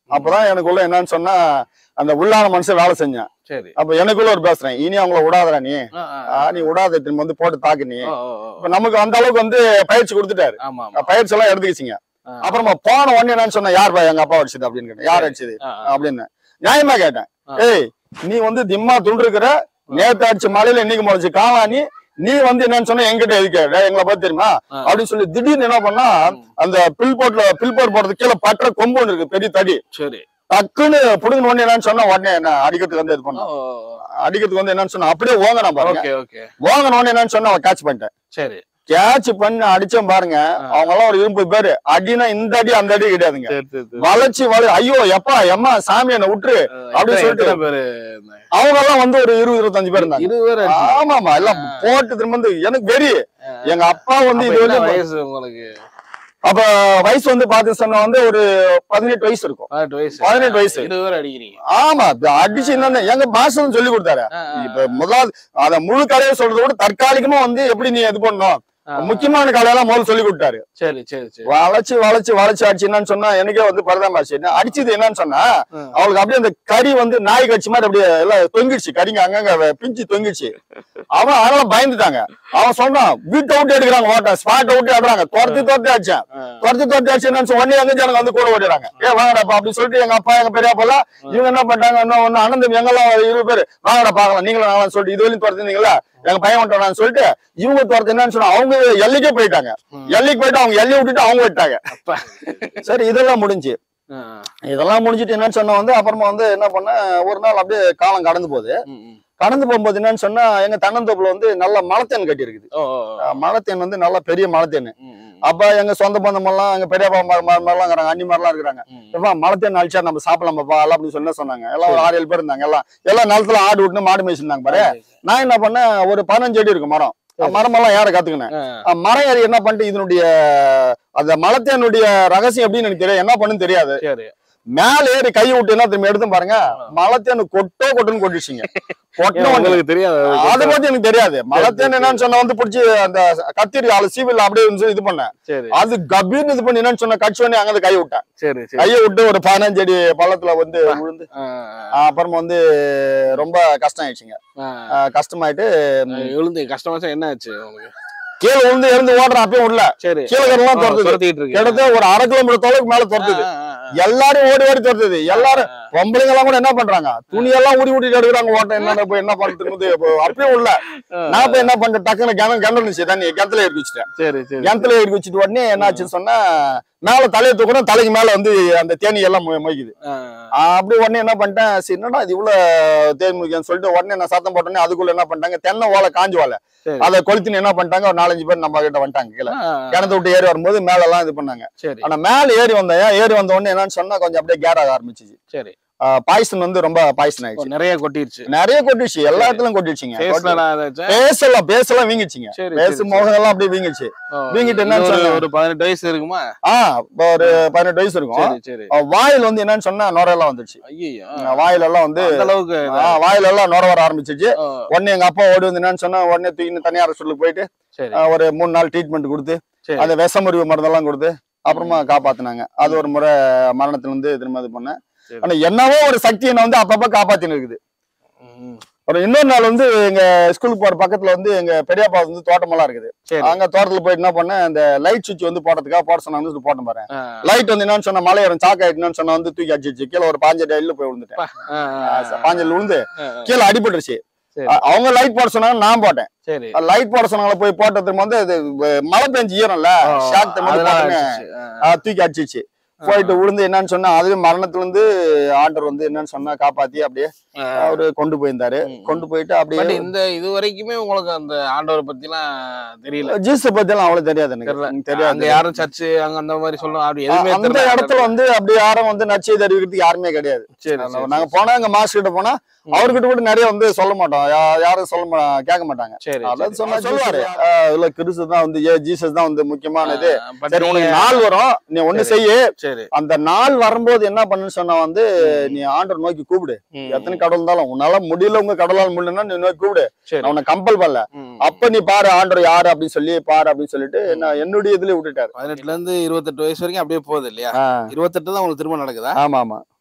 Speaker 1: அப்பதான் எனக்குள்ள என்னன்னு சொன்னா அந்த உள்ளான மனுஷன் வேலை செஞ்சேன்
Speaker 2: சரி
Speaker 1: அப்ப எனக்குள்ள ஒரு பேசுறேன் இனி அவங்கள விடாதடா நீ
Speaker 2: ஆ, ஆ,
Speaker 1: ஆ, நீ விடாத திரும்ப வந்து போட்டு தாக்கு நீ
Speaker 2: ஓ, ஓ, ஓ.
Speaker 1: இப்ப நமக்கு அந்த அளவுக்கு வந்து பயிற்சி கொடுத்துட்டாரு
Speaker 2: ஆமா ஆமா
Speaker 1: பயிற்சி எல்லாம் எடுத்துக்கிச்சிங்க
Speaker 2: ஆ,
Speaker 1: அப்புறமா போன உடனே என்னன்னு சொன்னா யார் பா எங்க அப்பா அடிச்சது அப்படின்னு கேட்டேன் யார் அடிச்சது
Speaker 2: ஆ, ஆ.
Speaker 1: அப்படின்னு நியாயமா கேட்டேன்
Speaker 2: ஆ.
Speaker 1: ஏய் நீ வந்து திம்மா துண்டிருக்கிற நேத்து அடிச்ச மலையில இன்னைக்கு முளைச்சு காளானி நீ வந்து என்னன்னு சொன்னா எங்கிட்ட எதுக்கு டேய், எங்களை பத்தி தெரியுமா
Speaker 2: ஆ.
Speaker 1: அப்படின்னு சொல்லி திடீர்னு என்ன பண்ணா அந்த பில் போட்ல பில் போட் போடுறது கீழே பற்ற கொம்பு ஒண்ணு இருக்கு பெரிய தடி
Speaker 2: சரி
Speaker 1: டக்குன்னு புடுங்க உடனே என்னன்னு சொன்னா உடனே என்ன அடிக்கிறதுக்கு வந்து இது
Speaker 2: ஓ,
Speaker 1: பண்ணா
Speaker 2: ஓ,
Speaker 1: அடிக்கிறதுக்கு வந்து என்னன்னு சொன்னா அப்படியே ஓங்கனா
Speaker 2: ஓ.
Speaker 1: பாருங்க
Speaker 2: ஓகே ஓகே
Speaker 1: ஓங்கன உடனே என்னன்னு சொன்னா அவன் கேட்ச் பண்ணிட்டேன்
Speaker 2: சரி
Speaker 1: கேட்ச் பண்ணி அடிச்சேன் பாருங்க அவங்க எல்லாம் ஒரு இரும்பு பேரு அடினா இந்த அடி அந்த அடி கிடையாதுங்க
Speaker 2: சரி சரி சரி
Speaker 1: வளைச்சு வளை ஐயோ எப்பா எம்மா சாமி என்ன விட்டுரு அப்படி
Speaker 2: எத்தனை-
Speaker 1: சொல்லிட்டு-
Speaker 2: எத்தனை பேரு இருந்தாங்க?
Speaker 1: அவங்க எல்லாம் வந்து ஒரு இருபது இருபத்தஞ்சு பேர் இருந்தாங்க
Speaker 2: இருபது பேர் அடிச்சீங்க.
Speaker 1: ஆமாமா எல்லாம் போட்டு திரும்ப வந்து எனக்கு வெறி
Speaker 2: ஆ.
Speaker 1: எங்க அப்பா வந்து
Speaker 2: அப்ப
Speaker 1: இது
Speaker 2: என்ன
Speaker 1: வந்து
Speaker 2: வயசு உங்களுக்கு
Speaker 1: அப்ப வயசு வந்து பாத்து சொன்னா வந்து ஒரு பதினெட்டு வயசு இருக்கும்
Speaker 2: பதினெட்டு வயசு
Speaker 1: பதினெட்டு வயசு.
Speaker 2: இருபது பேர் அடிக்கிறீங்க
Speaker 1: ஆமா இப்ப அடிச்சு என்னன்னு எங்க மாஸ்டர் சொல்லி கொடுத்தாரு
Speaker 2: ஆ, ஆ,
Speaker 1: இப்ப முதலாவது அத முழு கலையை சொல்றதை விட தற்காலிகமா வந்து எப்படி நீ இது பண்ணணும்
Speaker 2: ஆ.
Speaker 1: முக்கியமான கலையெல்லாம் முதல்ல சொல்லி கொடுத்தாரு
Speaker 2: சரி சரி சரி
Speaker 1: வளைச்சு வளைச்சு வளைச்சு அடிச்சு என்னன்னு சொன்னா எனக்கே வந்து பரதாமாச்சு என்ன அடிச்சது என்னன்னு சொன்னா
Speaker 2: ஆ.
Speaker 1: அவளுக்கு அப்படியே அந்த கறி வந்து நாய் கட்சி மாதிரி அப்படியே எல்லாம் தொங்கிடுச்சு கறிங்க அங்கங்க வ- பிஞ்சு தொங்கிடுச்சு அவன் அதனால பயந்துட்டாங்க அவன் சொன்னான் வீட்டை விட்டு எடுக்கிறாங்க ஓட்ட ஸ்பாட்டை விட்டு எடுறாங்க துரத்தி துரத்தி அடிச்சேன்
Speaker 2: ஆ.
Speaker 1: துரத்தி துரத்தி அடிச்சு என்னன்னு சொன்னா, உடனே எங்க ஜனங்க வந்து கூட ஓடிடுறாங்க ஏ வாங்கடாப்பா அப்படின்னு சொல்லிட்டு எங்க அப்பா எங்க பெரியப்பா எல்லாம் இவங்க என்ன பண்ணிட்டாங்க இன்னும் ஒண்ணு அனந்தம் எங்கெல்லாம் இருபது பேர் வாங்கடா பாக்கலாம் நீங்களும் நாங்களும் சொல்லிட்டு இது வரையும் துரத்தினீங்களா எங்க பையன் வந்துட்டான்னு சொல்லிட்டு இவங்க துரத்து என்னன்னு சொன்னா அவங்க எல்லைக்கே போயிட்டாங்க
Speaker 2: ம்.
Speaker 1: எல்லைக்கு போயிட்டு அவங்க எல்லையை விட்டுட்டு அவங்க விட்டாங்க
Speaker 2: அப்பா.
Speaker 1: சரி இதெல்லாம் முடிஞ்சு
Speaker 2: ஆ,
Speaker 1: இதெல்லாம் முடிஞ்சிட்டு என்னன்னு சொன்னா வந்து அப்புறமா வந்து என்ன பண்ண ஒரு நாள் அப்படியே காலம் கடந்து போகுது
Speaker 2: ம், ம்.
Speaker 1: கடந்து போகும்போது என்னன்னு சொன்னா எங்க தென்னந்தோப்புல வந்து நல்ல மலத்தேன் கட்டி இருக்குது
Speaker 2: ஓ, ஓ, ஓ.
Speaker 1: மலத்தேன் வந்து நல்ல பெரிய மலத்தேன்
Speaker 2: ம், ம்,
Speaker 1: அப்ப எங்க சொந்த பந்தம் எல்லாம் எங்க பெரியப்பா மாதிரி மாதிரிலாம் இருக்கிறாங்க அண்ணி மாதிரிலாம் இருக்கிறாங்க
Speaker 2: ம்.
Speaker 1: எப்பா மலத்தேன் அழிச்சா நம்ம சாப்பிடலாம்ப்பா எல்லாம் அப்படின்னு சொல்லி சொன்னாங்க எல்லாம் ஒரு ஆறு ஏழு பேர் இருந்தாங்க எல்லாம் எல்லாம் நிலத்துல ஆடு விட்டுன்னு மாடு மேய்ச்சிருந்தாங்க பாரு நான் என்ன பண்ணேன் ஒரு பதினஞ்சு அடி இருக்கும் மரம்
Speaker 2: சரி.
Speaker 1: மரமெல்லாம் ஏற கத்துக்கினேன்
Speaker 2: ஆ,
Speaker 1: அஹ் மரம் ஏறி என்ன பண்ணிட்டு இதனுடைய அந்த மலத்தேனுடைய ரகசியம் எப்படின்னு எனக்கு தெரியாது என்ன பண்ணுன்னு தெரியாது
Speaker 2: சரி
Speaker 1: மேல ஏறி கை விட்டு என்ன திரும்பி எடுத்து பாருங்க மலத்தேனு கொட்டோ கொட்டுன்னு கொட்டிடுச்சிங்க
Speaker 2: ஏன்
Speaker 1: கொட்டின
Speaker 2: உங்களுக்கு தெரியாது
Speaker 1: அதை பத்தி எனக்கு தெரியாது மலத்தேன் என்னன்னு சொன்னா வந்து பிடிச்சி அந்த கத்திரி ஆளு சீவில் அப்படியே வந்து இது பண்ணேன்
Speaker 2: சரி
Speaker 1: அது கபீர்னு இது பண்ணி என்னன்னு சொன்ன கட்சி பண்ணி அங்க கை விட்டேன்
Speaker 2: சரி சரி
Speaker 1: கையை விட்டு ஒரு பதினஞ்சு அடி பள்ளத்துல வந்து விழுந்து
Speaker 2: ஆ,
Speaker 1: ஆஹ் அப்புறமா வந்து ரொம்ப கஷ்டம் ஆயிடுச்சுங்க
Speaker 2: ஆ, ஆ.
Speaker 1: ஆஹ் கஷ்டமாயிட்டு
Speaker 2: ஆ, விழுந்து கஷ்டமாச்சா என்ன ஆச்சு உங்களுக்கு
Speaker 1: கீழே விழுந்து எழுந்து ஓடுறேன் அப்பயும் விடல
Speaker 2: சரி
Speaker 1: கீழே எல்லாம் துரத்துது
Speaker 2: துரத்திட்டு இருக்கு
Speaker 1: கிட்டத்தட்ட ஒரு அரை கிலோமீட்டர் தொலைவுக்கு மேல துரத்துது
Speaker 2: ஆ, ஆ, ஆ.
Speaker 1: எல்லாரும் ஓடி ஓடி துரத்துது எல்லாரும் பொம்பளைங்க எல்லாம் கூட என்ன பண்றாங்க துணி எல்லாம் ஊடி ஊடி எடுக்கிறாங்க ஓட்டம் என்ன போய் என்ன பண்றது இப்போ அப்பயும் உள்ள
Speaker 2: ஆ,
Speaker 1: நான் போய் என்ன பண்றேன் டக்குனு கிணறு கிணறு இருந்துச்சு தண்ணி கிணத்துல ஏறி வச்சுட்டேன்
Speaker 2: சரி சரி
Speaker 1: கிணத்துல ஏறி வச்சுட்டு உடனே என்ன ஆச்சுன்னு சொன்னா மேல தலையை தூக்கணும் தலைக்கு மேல வந்து அந்த தேனி எல்லாம் மொ- மொய்க்குது
Speaker 2: ஆ,
Speaker 1: ஆஹ் அப்படி உடனே என்ன பண்ணிட்டேன் சரி என்னடா இது இவ்வளவு தேன் முக்கியம் சொல்லிட்டு உடனே நான் சத்தம் போட்டோன்னே அதுக்குள்ள என்ன பண்ணிட்டாங்க தென்னை ஓலை காஞ்சு ஓலை
Speaker 2: சரி.
Speaker 1: அதை கொளுத்தின்னு என்ன பண்ணிட்டாங்க ஒரு நாலஞ்சு பேர் நம்ம கிட்ட வந்துட்டாங்க கீழே
Speaker 2: ஆ,
Speaker 1: கிணத்து விட்டு ஏறி வரும்போது மேல எல்லாம் இது பண்ணாங்க
Speaker 2: சரி
Speaker 1: ஆனா மேல ஏறி வந்தேன் ஏறி வந்த உடனே என்னன்னு சொன்னா கொஞ்சம் அப்படியே கேர் ஆக ஆரம்பிச்சிச்சு
Speaker 2: சரி
Speaker 1: பாய்சன் வந்து ரொம்ப பாய்சன்
Speaker 2: ஓ,
Speaker 1: ஆயிடுச்சு
Speaker 2: நிறைய கொட்டிருச்சு
Speaker 1: நிறைய கொட்டிடுச்சு எல்லா இடத்துலயும் கொட்டிடுச்சுங்க
Speaker 2: ஃபேஸ்ல ஏதாச்சும்
Speaker 1: பேசலாம் பேசலாம் வீங்கிச்சுங்க
Speaker 2: சரி,
Speaker 1: பேசு
Speaker 2: சரி,
Speaker 1: முகம் எல்லாம் அப்படியே வீங்கிச்சு
Speaker 2: ஓ,
Speaker 1: வீங்கிட்டு
Speaker 2: இது
Speaker 1: என்னன்னு
Speaker 2: ஒரு-
Speaker 1: சொன்னா?
Speaker 2: ஒரு பதினெட்டு வயசு இருக்குமா
Speaker 1: ஆஹ் இப்ப ஒரு பதினெட்டு வயசு இருக்கும்
Speaker 2: சரி சரி
Speaker 1: அஹ் வாயில் வந்து என்னன்னு சொன்னா நுரையெல்லாம் வந்துச்சு
Speaker 2: ஐயோ
Speaker 1: அஹ் வாயில எல்லாம் வந்து
Speaker 2: அந்த அளவுக்கு
Speaker 1: ஆஹ் வாயில எல்லாம் நுர வர ஆரம்பிச்சிச்சு
Speaker 2: ஓ,
Speaker 1: உடனே எங்க அப்பா ஓடி வந்து என்னன்னு சொன்னா உடனே தூக்கின்னு தனியார் ஹாஸ்பிட்டலுக்கு போயிட்டு
Speaker 2: சரி
Speaker 1: அஹ் ஒரு மூணு நாள் ட்ரீட்மெண்ட் கொடுத்து
Speaker 2: சரி
Speaker 1: அந்த விஷமுறிவு மருந்தெல்லாம் கொடுத்து அப்புறமா காப்பாத்துனாங்க அது ஒரு முறை மரணத்துல இருந்து திரும்ப இது பண்ணேன்
Speaker 2: சரி.
Speaker 1: ஆனா என்னவோ ஒரு சக்தி என்ன வந்து அப்பப்ப காப்பாத்தின்னு இருக்குது
Speaker 2: ம்,
Speaker 1: அப்புறம் இன்னொரு நாள் வந்து எங்க ஸ்கூலுக்கு போற பக்கத்துல வந்து எங்க பெரியப்பா வந்து தோட்டமெல்லாம் இருக்குது
Speaker 2: சரி
Speaker 1: அங்க தோட்டத்துல போயிட்டு என்ன பண்ணேன் அந்த லைட் சுவிட்ச் வந்து போடுறதுக்காக போட சொன்னாங்க சொல்லி போட்டேன் பாரு
Speaker 2: ஆ,
Speaker 1: லைட் வந்து என்னன்னு சொன்னா மலை ஏறும் சாக்கு ஆயிட்டுன்னு சொன்னா வந்து தூக்கி அடிச்சிச்சு கீழே ஒரு பாஞ்சு அடியில போய் விழுந்துட்டேன்
Speaker 2: ஆ, ஆ,
Speaker 1: பாஞ்சல் விழுந்து
Speaker 2: ஆ, ஆ,
Speaker 1: கீழே அடிபட்டுருச்சு
Speaker 2: சரி.
Speaker 1: அ- அவங்க லைட் போட சொன்னாங்க நான் போட்டேன்
Speaker 2: சரி
Speaker 1: லைட் போட சொன்னாங்க போய் போட்ட திரும்ப வந்து இது வ- மழை பெஞ்சு ஈரம்ல
Speaker 2: ஓ,
Speaker 1: ஷாக் தம்பி
Speaker 2: அதெல்லாம்
Speaker 1: போட்டுன்னு,
Speaker 2: அடிச்சிச்சு. ஆ,
Speaker 1: ஆ, தூக்கி அடிச்சிச்சு போயிட்டு விழுந்து என்னன்னு சொன்னா அதுவே மரணத்துல இருந்து ஆண்டர் வந்து என்னன்னு சொன்னா காப்பாத்தி அப்படியே
Speaker 2: ஆ.
Speaker 1: அவரு கொண்டு போயிருந்தாரு
Speaker 2: ம்,
Speaker 1: கொண்டு போயிட்டு
Speaker 2: பட்
Speaker 1: அப்படியே
Speaker 2: இந்த இது வரைக்குமே உங்களுக்கு அந்த ஆண்டவரை பத்திலாம் தெரியல
Speaker 1: ஜீசஸ் பத்தி எல்லாம் அவ்வளவு தெரியாது எனக்கு
Speaker 2: தெரியல.
Speaker 1: எனக்கு
Speaker 2: அங்க
Speaker 1: தெரியாது
Speaker 2: யாரும் சர்ச்சு அங்க அந்த மாதிரி சொல்லணும் அப்படி எதுவுமே
Speaker 1: அந்த
Speaker 2: தெரியல.
Speaker 1: இடத்துல வந்து அப்படி யாரும் வந்து நச்சை தெரிவிக்கிறதுக்கு யாருமே கிடையாது
Speaker 2: சரி,
Speaker 1: நாங்க-
Speaker 2: சரி,
Speaker 1: நாங்க
Speaker 2: சரி.
Speaker 1: போனா எங்க மாஸ்டர் கிட்ட போனா
Speaker 2: ம்.
Speaker 1: அவர்கிட்ட கூட நிறைய வந்து சொல்ல மாட்டோம் யா- யாரும் சொல்ல மா- கேட்க மாட்டாங்க
Speaker 2: சரி,
Speaker 1: அதாவது
Speaker 2: சரி.
Speaker 1: சொன்னா சொல்லுவாரு ஆஹ் இல்ல கிறிஸ்து தான் வந்து ஏ ஜீசஸ் தான் வந்து முக்கியமானது
Speaker 2: ஆ, but
Speaker 1: சரி உனக்கு
Speaker 2: நீங்க-
Speaker 1: நாள் வரும் நீ ஒண்ணு
Speaker 2: சரி.
Speaker 1: செய்யு
Speaker 2: சரி
Speaker 1: அந்த நாள் வரும்போது என்ன பண்ணுன்னு சொன்னா வந்து நீ ஆண்டர் நோக்கி கூப்பிடு
Speaker 2: ம்,
Speaker 1: எத்தனை கடவுள் இருந்தாலும் உன்னால முடியல உங்க கடவுளால் முடியலன்னா நீ நோக்கி கூப்பிடு
Speaker 2: சரி
Speaker 1: நான் உன்னை கம்பல் பண்ணல
Speaker 2: ம்.
Speaker 1: அப்ப நீ பாரு ஆண்டர் யாரு அப்படின்னு சொல்லி பாரு அப்படின்னு சொல்லிட்டு என்ன என்னுடைய இதுல விட்டுட்டாரு
Speaker 2: பதினெட்டுல இருந்து இருபத்தெட்டு வயசு வரைக்கும் அப்படியே போகுது இல்லையா
Speaker 1: ஆ,
Speaker 2: இருபத்தெட்டு தான் உங்களுக்கு திரும்ப நடக்குதா
Speaker 1: ஆமா ஆமா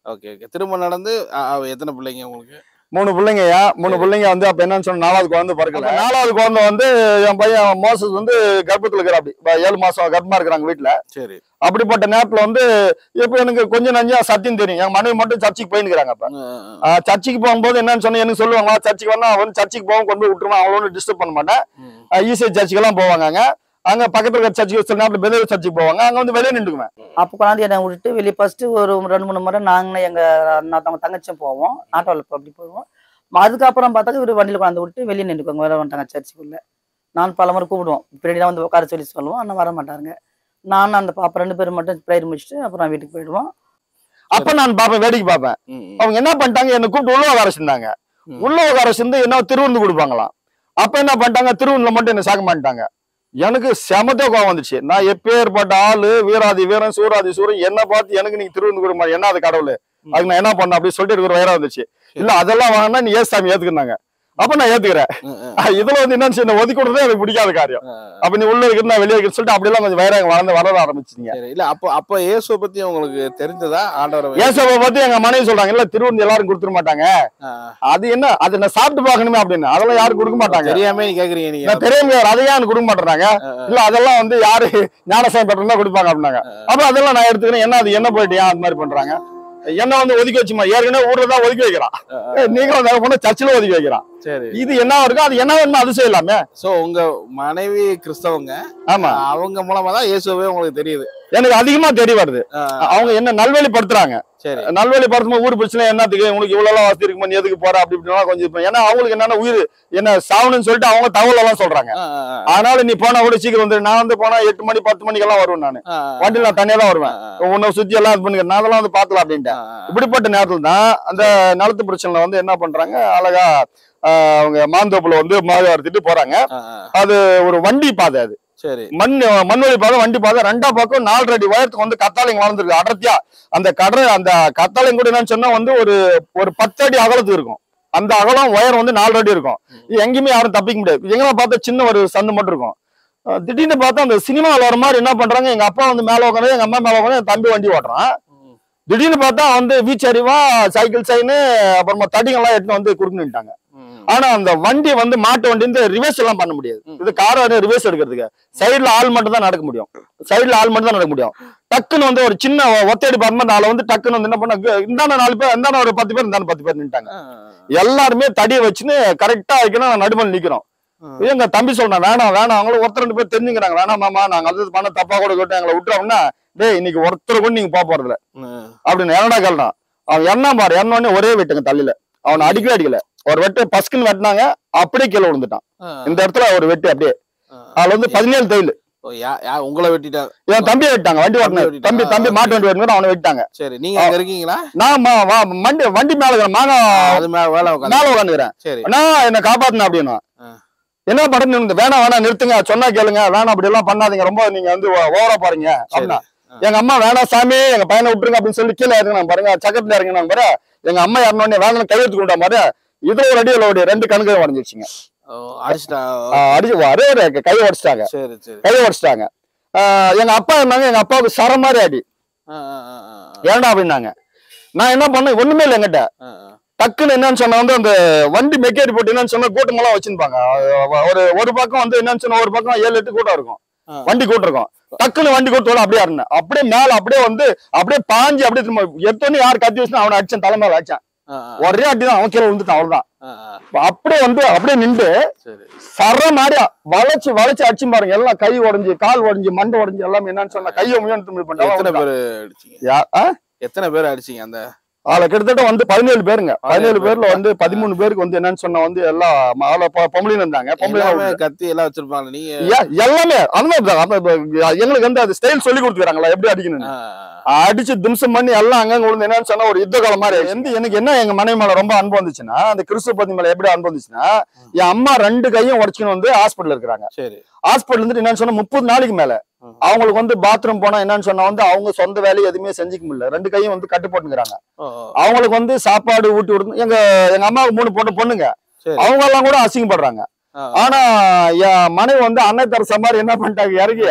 Speaker 2: ஓகே ஓகே திரும்ப நடந்து ஆ, ஆ, எத்தனை பிள்ளைங்க உங்களுக்கு
Speaker 1: மூணு பிள்ளைங்கய்யா மூணு பிள்ளைங்க வந்து அப்ப என்னன்னு சொன்ன நாலாவது குழந்தை பிறக்கல நாலாவது குழந்தை வந்து என் பையன் மோசஸ் வந்து கர்ப்பத்துல இருக்கிற அப்படி ஏழு மாசம் கர்ப்பமா இருக்கிறாங்க வீட்டுல
Speaker 2: சரி
Speaker 1: அப்படிப்பட்ட நேரத்துல வந்து இப்ப எனக்கு கொஞ்சம் நஞ்சா சத்தியம் தெரியும் என் மனைவி மட்டும் சர்ச்சுக்கு போயின்னுக்கிறாங்க அப்ப
Speaker 2: ஆ, ஆ, ஆ.
Speaker 1: ஆஹ் சர்ச்சுக்கு போகும்போது என்னன்னு சொன்னா எனக்கு சொல்லுவாங்க சர்ச்சுக்கு வந்தா வந்து சர்ச்சுக்கு போவோம் கொண்டு போய் விட்டுருவான் அவங்களோட டிஸ்டர்ப் பண்ண மாட்டேன்
Speaker 2: ம்.
Speaker 1: ஈஸியா சர்ச்சுக்கு எல்லாம் போவாங்க அங்க அங்க பக்கத்துல இருக்கிற சர்ச்சுக்கு சில நேரத்துல பெரிய சர்ச்சுக்கு போவாங்க அங்க வந்து வெளியே நின்றுக்குவேன்
Speaker 3: அப்போ கொண்டாந்து என்னை விட்டுட்டு வெளியே ஃபர்ஸ்ட்டு ஒரு ரெண்டு மூணு முறை நாங்கள் எங்கள் நான் தங்கச்சியும் போவோம் ஆட்டோவில் அப்படி போவோம் அதுக்கப்புறம் பார்த்தா இவர் வண்டியில் கொண்டாந்து விட்டு வெளியே நின்றுக்குவாங்க வர மாட்டாங்க சர்ச்சுக்குள்ளே நான் பல முறை கூப்பிடுவோம் பின்னாடி தான் வந்து உட்கார சொல்லி சொல்லுவோம் ஆனால் வர மாட்டாங்க நானும் அந்த பாப்பா ரெண்டு பேரும் மட்டும் ப்ரேயர் முடிச்சுட்டு அப்புறம் வீட்டுக்கு போயிடுவோம்
Speaker 1: அப்ப நான் பாப்பேன் வேடிக்கை பார்ப்பேன்
Speaker 2: ம், ம்.
Speaker 1: அவங்க என்ன பண்ணிட்டாங்க என்ன கூப்பிட்டு உள்ள உட்கார வச்சிருந்தாங்க
Speaker 2: ம்.
Speaker 1: உள்ள உட்கார வச்சிருந்து என்ன திருவிருந்து கொடுப்பாங்களாம் அப்ப என்ன பண்ணிட்டாங்க திருவிருந்துல மட்டும் என்ன சாக்க மாட்டாங்க எனக்கு செமத்தே கோவம் வந்துச்சு நான் எப்பேற்பட்ட ஆளு வீராதி வீரன் சூராதி சூரன் என்ன பார்த்து எனக்கு நீங்க திருவிருந்து கொடுக்க மாதிரி என்ன அது கடவுள் அதுக்கு நான் என்ன பண்ண அப்படின்னு சொல்லிட்டு எனக்கு ஒரு வயிறா வந்துச்சு இல்ல அதெல்லாம் வாங்கினா நீ ஏசு சாமி ஏத்துக்குனாங்க அப்ப நான் ஏத்துக்கிறேன்
Speaker 2: ம், ம்.
Speaker 1: ஆஹ் இதுல வந்து என்னன்னு சொல்லி ஒதுக்கி கொடுத்ததே எனக்கு பிடிக்காத காரியம்
Speaker 2: ஆ,
Speaker 1: அப்ப நீ உள்ள இருக்கிறது நான் வெளியே இருக்கிறது சொல்லிட்டு அப்படியெல்லாம் கொஞ்சம் வயிறாங்க வளர்ந்து வளர ஆரம்பிச்சிங்க
Speaker 2: சரி இல்ல அப்போ அப்போ இயேசுவை பத்தி உங்களுக்கு தெரிஞ்சதா ஆண்டவரை
Speaker 1: ஏசப்பை பத்தி எங்க மனைவி சொல்றாங்க இல்ல திருவிருந்து எல்லாரும் கொடுத்துட மாட்டாங்க
Speaker 2: ஆ,
Speaker 1: அது என்ன அது நான் சாப்பிட்டு பார்க்கணுமே அப்படின்னு அதெல்லாம் யாரும் கொடுக்க மாட்டாங்க
Speaker 2: தெரியாம நீ கேக்குறீங்க நீங்க
Speaker 1: நான் தெரியாம அதை ஏன் கொடுக்க மாட்டேறாங்க
Speaker 2: ஆ, ஆ.
Speaker 1: இல்ல அதெல்லாம் வந்து யாரு ஞானசாமி பெற்றா தான் கொடுப்பாங்க அப்படின்னாங்க அப்ப அதெல்லாம் நான் எடுத்துக்கிறேன் என்ன அது என்ன போயிட்டு ஏன் அது மாதிரி பண்றாங்க என்ன வந்து ஒதுக்கி வச்சுமா ஏற்கனவே ஊர்ல தான் ஒதுக்கி வைக்கிறான்
Speaker 2: ஆ, ஆ.
Speaker 1: ஏய், நீங்களும் அந்த பொண்ணு சர்ச்சில் ஒதுக்கி வைக்கிறான்
Speaker 2: சரி
Speaker 1: இது என்ன இருக்கோ அது என்ன வேணுமோ அது செய்யலாமே
Speaker 2: சோ உங்க மனைவி கிறிஸ்தவங்க
Speaker 1: ஆமா
Speaker 2: அவங்க மூலமா தான் இயேசுவே உங்களுக்கு தெரியுது
Speaker 1: எனக்கு அதிகமா தெரிய வருது
Speaker 2: ஆ,
Speaker 1: அவங்க என்ன நல்வழிப்படுத்துறாங்க
Speaker 2: சரி
Speaker 1: நல்வழிப்படுத்தும் ஊர் பிரச்சனை என்னத்துக்கு உனக்கு இவ்வளவு எல்லாம் வசதி இருக்குமா நீ எதுக்கு போற அப்படி இப்படிலாம் கொஞ்சம் இப்ப- ஏன்னா அவங்களுக்கு என்னன்னா உயிர் என்ன சாவணும்னு சொல்லிட்டு அவங்க தகவல் எல்லாம் சொல்றாங்க
Speaker 2: ஆ, ஆ, ஆ.
Speaker 1: அதனால நீ போனா கூட சீக்கிரம் வந்துரு நான் வந்து போனா எட்டு மணி பத்து மணிக்கெல்லாம் வருவேன் நான்
Speaker 2: ஆ,
Speaker 1: வண்டியில நான் தனியா தான் வருவேன்
Speaker 2: ஆ,
Speaker 1: உன்னை சுத்தி எல்லாம் இது பண்ணுங்க நான் அதெல்லாம் வந்து பாக்கலாம் அப்படின்ட்டு
Speaker 2: ஆ, ஆ.
Speaker 1: இப்படிப்பட்ட நேரத்துல தான் அந்த நிலத்து பிரச்சனைல வந்து என்ன பண்றாங்க அழகா ஆஹ், அவங்க மாந்தோப்புல வந்து மாவு அறுத்துட்டு போறாங்க
Speaker 2: ஆ, ஆ.
Speaker 1: அது ஒரு வண்டி பாதை அது
Speaker 2: சரி
Speaker 1: மண் மண்வெளி பாதை வண்டி பாதை ரெண்டா பக்கம் நாலு அடி உயரத்துக்கு வந்து கத்தாழைங்க வளர்ந்துருக்கு அடர்த்தியா அந்த கடை அந்த கத்தாழைங்க கூட என்னன்னு சொன்னா வந்து ஒரு ஒரு பத்து அடி அகலத்துக்கு இருக்கும் அந்த அகலம் உயரம் வந்து நாலு அடி இருக்கும் இது எங்கேயுமே யாரும் தப்பிக்க முடியாது எங்க பார்த்தா சின்ன ஒரு சந்து மட்டும் இருக்கும் அஹ் திடீர்னு பார்த்தா அந்த சினிமாவில் வர மாதிரி என்ன பண்றாங்க எங்க அப்பா வந்து மேல உட்காந்து எங்க அம்மா மேல உட்காந்து என் தம்பி வண்டி ஓட்டுறான்
Speaker 2: ம்.
Speaker 1: திடீர்னு பார்த்தா வந்து வீச்சரிவா சைக்கிள் சைனு அப்புறமா தடிங்கெல்லாம் எடுத்துன்னு வந்து குறுக்குன்னுட்டாங்க
Speaker 2: ம்.
Speaker 1: ஆனா அந்த வண்டி வந்து மாட்டு வண்டி இந்த ரிவர்ஸ் எல்லாம் பண்ண முடியாது
Speaker 2: ம்.
Speaker 1: இது காரை ரிவர்ஸ் எடுக்கிறதுக்கு சைடுல ஆள் மட்டும் தான் நடக்க முடியும் சைடுல ஆள் மட்டும் தான் நடக்க முடியும் டக்குன்னு வந்து ஒரு சின்ன ஒத்தடி பார்க்கும்போது நாளை வந்து டக்குன்னு வந்து என்ன பண்ண இந்தாண்ட நாலு பேர் இந்தாண்ட ஒரு பத்து பேர் இந்தாண்ட பத்து பேர் நின்ட்டாங்க
Speaker 2: ஆ,
Speaker 1: எல்லாருமே தடியை வச்சுன்னு கரெக்டா வைக்கணும் நான் நடுமல் நிக்கிறோம்
Speaker 2: ஆ.
Speaker 1: எங்க தம்பி சொல்றேன் வேணாம் வேணாம் அவங்களும் ஒருத்தர் ரெண்டு பேர் தெரிஞ்சுக்கிறாங்க வேணாம் மாமா நாங்க அது பண்ண தப்பா கூட கேட்டு எங்களை விட்டுறோம்னா டேய் இன்னைக்கு ஒருத்தர் கூட நீங்க போக போறதில்ல
Speaker 2: ம்.
Speaker 1: அப்படின்னு என்னடா கேள்றான் அவன் என்ன பாரு என்னன்னு ஒரே வெட்டுங்க தள்ளில அவனை அடிக்கவே அடிக்கல ஒரு வெட்டு பஸ்க்குன்னு வெட்டினாங்க அப்படியே கீழே விழுந்துட்டான்
Speaker 2: ஆ,
Speaker 1: இந்த இடத்துல ஒரு வெட்டு அப்படியே
Speaker 2: ஆ.
Speaker 1: அதுல வந்து பதினேழு தையல்
Speaker 2: ஓ, யா- யா- உங்களை வெட்டிட்டா
Speaker 1: என் தம்பியை வெட்டாங்க வண்டி
Speaker 2: தம்பி
Speaker 1: ஓட்டினார்
Speaker 2: வெட்டிட்டாங்க.
Speaker 1: தம்பி தம்பி மாட்டு வண்டி ஓட்டினார் அவனை வெட்டாங்க
Speaker 2: சரி நீங்க அங்க இருக்கீங்களா
Speaker 1: நான் ம- வா- வண்டி வண்டி மேல இருக்கிறேன் மாங்க
Speaker 2: அது மேல வேலை உட்காந்து
Speaker 1: மேல உட்காந்துக்கிறேன்
Speaker 2: சரி
Speaker 1: நான் என்ன காப்பாத்தின அப்படின்னா
Speaker 2: ஆ.
Speaker 1: என்ன படம் நிறுத்து வேணாம் வேணாம் நிறுத்துங்க சொன்னா கேளுங்க வேணாம் அப்படி எல்லாம் பண்ணாதீங்க ரொம்ப நீங்க வந்து ஓவரா பாருங்க அப்படின்னா
Speaker 2: ஆ.
Speaker 1: எங்க அம்மா வேணாம் சாமி எங்க பையனை விட்டுருங்க அப்படின்னு சொல்லி கீழே இறங்கினாங்க பாருங்க சக்கத்துல இறங்கினாங்க பாரு எங்க அம்மா இறங்கினோடனே வேணாம் கையெழுத்து கொண்டா மாதிரி இதுல ஒரு அடி இதுல ஒரு அடி, ரெண்டு கணக்கு உடஞ்சிருச்சுங்க
Speaker 2: ஓ, அடிச்சிட்டா
Speaker 1: அடிச்சு ஒரே ஒரு கையை உடைச்சிட்டாங்க
Speaker 2: சரி சரி
Speaker 1: கையை உடைச்சிட்டாங்க ஆஹ் எங்க அப்பா இருந்தாங்க எங்க அப்பாவுக்கு சர மாதிரி அடி
Speaker 2: ஆ, ஆ, ஆ, ஆ,
Speaker 1: ஏன்டா அப்படின்னாங்க நான் என்ன பண்ணேன் ஒண்ணுமே இல்லை என்கிட்ட
Speaker 2: ஆ, ஆ.
Speaker 1: டக்குன்னு என்னன்னு சொன்னா வந்து அந்த வண்டி மெக்கேரி போட்டு என்னன்னு சொன்னா கூட்டமெல்லாம் வச்சிருப்பாங்க அஹ் ஒரு ஒரு பக்கம் வந்து என்னன்னு சொன்னா ஒரு பக்கம் ஏழு எட்டு கூட்டம் இருக்கும்
Speaker 2: ஆ.
Speaker 1: வண்டி கூட்டம் இருக்கும் டக்குன்னு வண்டி கூட்டம் அப்படியே இருந்தேன் அப்படியே மேல அப்படியே வந்து அப்படியே பாஞ்சு அப்படியே திரும்ப எடுத்தோன்னு யார் கத்தி வச்சுனா அவனை அடிச்சேன் தலை மேல அடிச்சேன்
Speaker 2: ஆ, ஆ,
Speaker 1: ஒரே அடி தான் அவன் கீழே விழுந்துட்டான் அவ்வளவுதான்
Speaker 2: ஆ, ஆ.
Speaker 1: அப்படியே வந்து அப்படியே நின்று
Speaker 2: சரி
Speaker 1: சர மாதிரியா வளைச்சு வளைச்சு அடிச்சு பாருங்க எல்லாம் கை உடைஞ்சு கால் உடைஞ்சு மண்டை உடைஞ்சு எல்லாமே என்னன்னு சொன்னா கையை முயன்று
Speaker 2: எத்தனை
Speaker 1: பண்ண
Speaker 2: பேர் அடிச்சீங்க எத்தனை பேர் அடிச்சீங்க அந்த
Speaker 1: அதுல கிட்டத்தட்ட வந்து பதினேழு பேருங்க பதினேழு
Speaker 2: பேர்.
Speaker 1: பேர்ல வந்து பதிமூணு பேருக்கு வந்து என்னன்னு சொன்னா வந்து எல்லாம் அதுல பொ- பொம்பளைங்க இருந்தாங்க பொம்பளை
Speaker 2: எல்லாமே கத்தி எல்லாம் வச்சிருப்பாங்க நீங்க
Speaker 1: ஏ- எல்லாமே அந்த அந்த- அந்த- எங்களுக்கு வந்து அது ஸ்டைல் சொல்லி கொடுத்துறாங்களா எப்படி அடிக்கணும்னு
Speaker 2: ஆ, ஆ,
Speaker 1: அடிச்சு திம்சம் பண்ணி எல்லாம் அங்கங்க விழுந்து என்னன்னு சொன்னா ஒரு யுத்த காலம் மாதிரி எந்த எனக்கு என்ன எங்க மனைவி மேல ரொம்ப அன்பு வந்துச்சுன்னா அந்த கிறிஸ்துவ பத்தி மேல எப்படி அன்பு வந்துச்சுன்னா என் அம்மா ரெண்டு கையும் உடச்சுன்னு வந்து ஹாஸ்பிட்டல் இருக்கிறாங்க
Speaker 2: சரி
Speaker 1: ஹாஸ்பிட்டல் இருந்துட்டு என்னன்னு சொன்னா முப்பது நாளைக்கு மேல
Speaker 2: ம்.
Speaker 1: அவங்களுக்கு வந்து பாத்ரூம் போனா என்னன்னு சொன்னா வந்து அவங்க சொந்த வேலையை எதுவுமே செஞ்சுக்க முடியல ரெண்டு கையும் வந்து கட்டு போட்டுக்கிறாங்க
Speaker 2: ஓ, ஓ,
Speaker 1: அவங்களுக்கு வந்து சாப்பாடு ஊட்டி விடுறது எங்க எங்க அம்மாவுக்கு மூணு பொண்ணு பொண்ணுங்க
Speaker 2: சரி
Speaker 1: அவங்க எல்லாம் கூட அசிங்கப்படுறாங்க
Speaker 2: ஆ,
Speaker 1: ஆனா என் மனைவி வந்து அன்னை தரச மாதிரி என்ன பண்ணிட்டாங்க இறங்கி
Speaker 2: ஆ, ஆ.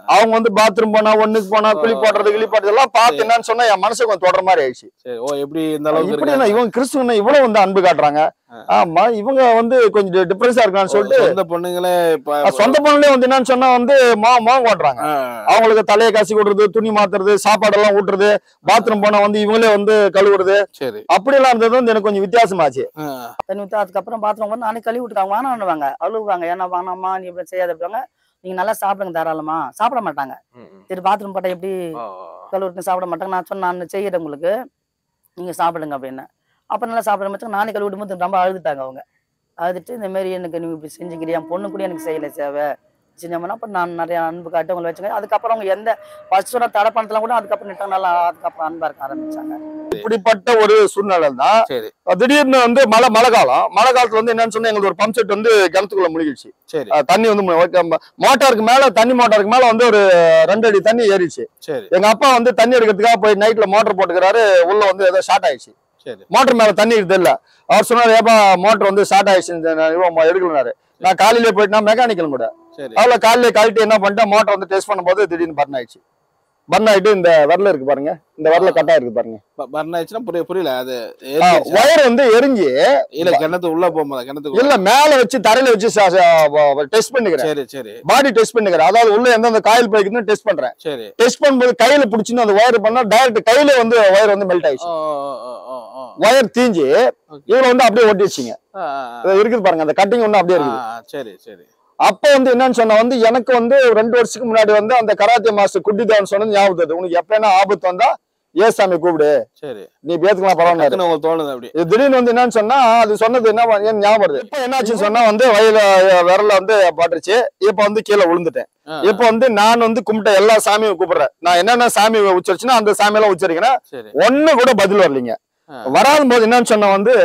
Speaker 1: அவங்க வந்து பாத்ரூம் போனா ஒண்ணுக்கு போனா குளி போடுறது கிளி போடுறது எல்லாம் பார்த்து
Speaker 2: சரி.
Speaker 1: என்னன்னு சொன்னா என் மனசு கொஞ்சம் தொடர மாதிரி ஆயிடுச்சு
Speaker 2: சரி ஓ எப்படி இந்த அளவுக்கு
Speaker 1: இப்படி
Speaker 2: இருக்காங்க?
Speaker 1: என்ன இவங்க கிறிஸ்துவனை இவ்வளவு வந்து அன்பு காட்டுறாங்க
Speaker 2: ஆ.
Speaker 1: ஆமா இவங்க வந்து கொஞ்சம் டிஃபரன்ஸா இருக்கான்னு சொல்லிட்டு
Speaker 2: சொந்த பொண்ணுங்களே இப்ப
Speaker 1: அஹ் சொந்த பொண்ணுலயே வந்து என்னன்னு சொன்னா வந்து மோ மோகம் ஓட்டுறாங்க
Speaker 2: ஆ,
Speaker 1: அவங்களுக்கு தலையை கசி கொடுறது துணி மாத்துறது சாப்பாடு எல்லாம் ஊட்டுறது பாத்ரூம் போனா வந்து இவங்களே வந்து கழுவுறது
Speaker 2: சரி
Speaker 1: அப்படி எல்லாம் இருந்தது வந்து எனக்கு கொஞ்சம் வித்தியாசமாச்சு
Speaker 2: ஆ,
Speaker 3: தண்ணி ஊற்றி அதுக்கப்புறம் பாத்ரூம் வந்து நானே கழுவி விட்டுருக்காங்க வேணான்னுவாங்க அழுவாங்க ஏன்னா வேணாம்மா நீ இப்படி செய்யாத அப்படிவாங்க நீங்க நல்லா சாப்பிடுங்க தாராளமா சாப்பிட மாட்டாங்க
Speaker 2: ம், ம்.
Speaker 3: சரி பாத்ரூம் போட்டா எப்படி
Speaker 2: ஓ,
Speaker 3: கழுவுறது சாப்பிட மாட்டாங்க நான் சொன்னேன் நான் செய்யறேன் உங்களுக்கு நீங்க சாப்பிடுங்க அப்படின்னு அப்ப நல்லா சாப்பிட மாட்டாங்க நானே கழுவி விடும்போது ரொம்ப அழுதுட்டாங்க அவங்க அழுதுட்டு இந்த மாதிரி எனக்கு நீங்க இப்படி செஞ்சுக்கிறியா என் பொண்ணு கூட எனக்கு செய்யல சேவை செஞ்சோம்னா அப்ப நான் நிறைய அன்பு காட்டி அவங்களை வச்சுங்க அதுக்கப்புறம் அவங்க எந்த ஃபர்ஸ்டோட தடை பண்ணலாம் கூட அதுக்கப்புறம் நிட்டாங்க நல்லா அதுக்கப்புறம் அன்பா இருக்க ஆரம்பிச்சாங்க
Speaker 1: இப்படிப்பட்ட ஒரு சூழ்நிலை தான்
Speaker 2: சரி
Speaker 1: திடீர்னு வந்து மழை மழை காலம் மழை காலத்துல வந்து என்னன்னு சொன்னா எங்களுக்கு ஒரு பம்ப் செட் வந்து கிணத்துக்குள்ள முழுகிடுச்சு
Speaker 2: சரி
Speaker 1: அஹ் தண்ணி வந்து மு- மோட்டாருக்கு மேல தண்ணி மோட்டாருக்கு மேல வந்து ஒரு ரெண்டு அடி தண்ணி ஏறிச்சு
Speaker 2: சரி
Speaker 1: எங்க அப்பா வந்து தண்ணி எடுக்கிறதுக்காக போய் நைட்ல மோட்டர் போட்டுக்கிறாரு உள்ள வந்து ஏதோ ஷார்ட் ஆயிடுச்சு
Speaker 2: சரி
Speaker 1: மோட்டர் மேல தண்ணி இருக்குது இல்ல அவர் சொன்னாரு ஏப்பா மோட்டர் வந்து ஷார்ட் ஆயிடுச்சு இந்த நான் இவன் எடுக்கலனாரு நான் காலையிலே போயிட்டு நான் மெக்கானிக்கல் கூட
Speaker 2: சரி
Speaker 1: அதுல காலையில கழட்டி என்ன பண்ணிட்டேன் மோட்டர் வந்து டெஸ்ட் பண்ணும்போது திடீர்னு பர்ன் ஆயிடுச்சு பர்ன் ஆயிட்டு இந்த வரல இருக்கு பாருங்க இந்த வரல கட்டா இருக்கு பாருங்க
Speaker 2: பர்ன் ஆயிடுச்சுன்னா புரிய புரியல அது எரிஞ்சிருச்சா?
Speaker 1: ஒயர் வந்து எரிஞ்சு
Speaker 2: இல்ல கிணத்து உள்ள போகும்போது கிணத்துக்கு
Speaker 1: இல்ல மேல வச்சு தரையில வச்சு டெஸ்ட் பண்ணிக்கிறேன்
Speaker 2: சரி சரி
Speaker 1: பாடி டெஸ்ட் பண்ணிக்கிறேன் அதாவது உள்ள எந்தெந்த காயில் போய்க்குன்னு டெஸ்ட் பண்றேன்
Speaker 2: சரி
Speaker 1: டெஸ்ட் பண்ணும்போது கையில பிடிச்சின்னு அந்த ஒயர் பண்ணா டைரக்ட் கையில வந்து ஒயர் வந்து மெல்ட் ஆயிடுச்சு
Speaker 2: ஓ ஓ, ஓ, ஓ, ஓ.
Speaker 1: ஒயர் தீஞ்சு
Speaker 2: Okay.
Speaker 1: இவரை வந்து அப்படியே ஒட்டிடுச்சிங்க
Speaker 2: ஆ, ஆ, ஆ.
Speaker 1: இது இருக்குது பாருங்க அந்த கட்டிங் ஒண்ணு அப்படியே
Speaker 2: ஆ,
Speaker 1: இருக்குது
Speaker 2: ஆ, சரி சரி
Speaker 1: அப்ப வந்து என்னன்னு சொன்னா வந்து எனக்கு வந்து ரெண்டு வருஷத்துக்கு முன்னாடி வந்து அந்த கராத்தே மாஸ்டர் குட்டிதான் சொன்னது ஞாபகம் வருது. உனக்கு எப்ப ஆபத்து வந்தா ஏசாமி கூப்பிடு
Speaker 2: சரி
Speaker 1: நீ பேத்துக்கலாம் பரவாயில்ல
Speaker 2: டக்குன்னு உங்களுக்கு தோணுது அப்படி
Speaker 1: இது திடீர்னு வந்து என்னன்னு சொன்னா அது சொன்னது என்ன ப- ஏன் ஞாபகம் வருது இப்ப என்னாச்சுன்னு சொன்னா வந்து வயல விரல வந்து பட்டுருச்சு இப்ப வந்து கீழே விழுந்துட்டேன்
Speaker 2: ஆ,
Speaker 1: இப்ப வந்து நான் வந்து கும்பிட்ட எல்லா சாமியும் கூப்பிடுறேன் நான் என்னென்ன சாமி உச்சரிச்சுன்னா அந்த சாமி எல்லாம் உச்சரிக்கிறேன்
Speaker 2: சரி
Speaker 1: ஒண்ணு கூட பதில் வரலைங்க
Speaker 2: ஆ.
Speaker 1: வராத போது என்னன்னு சொன்னா வந்து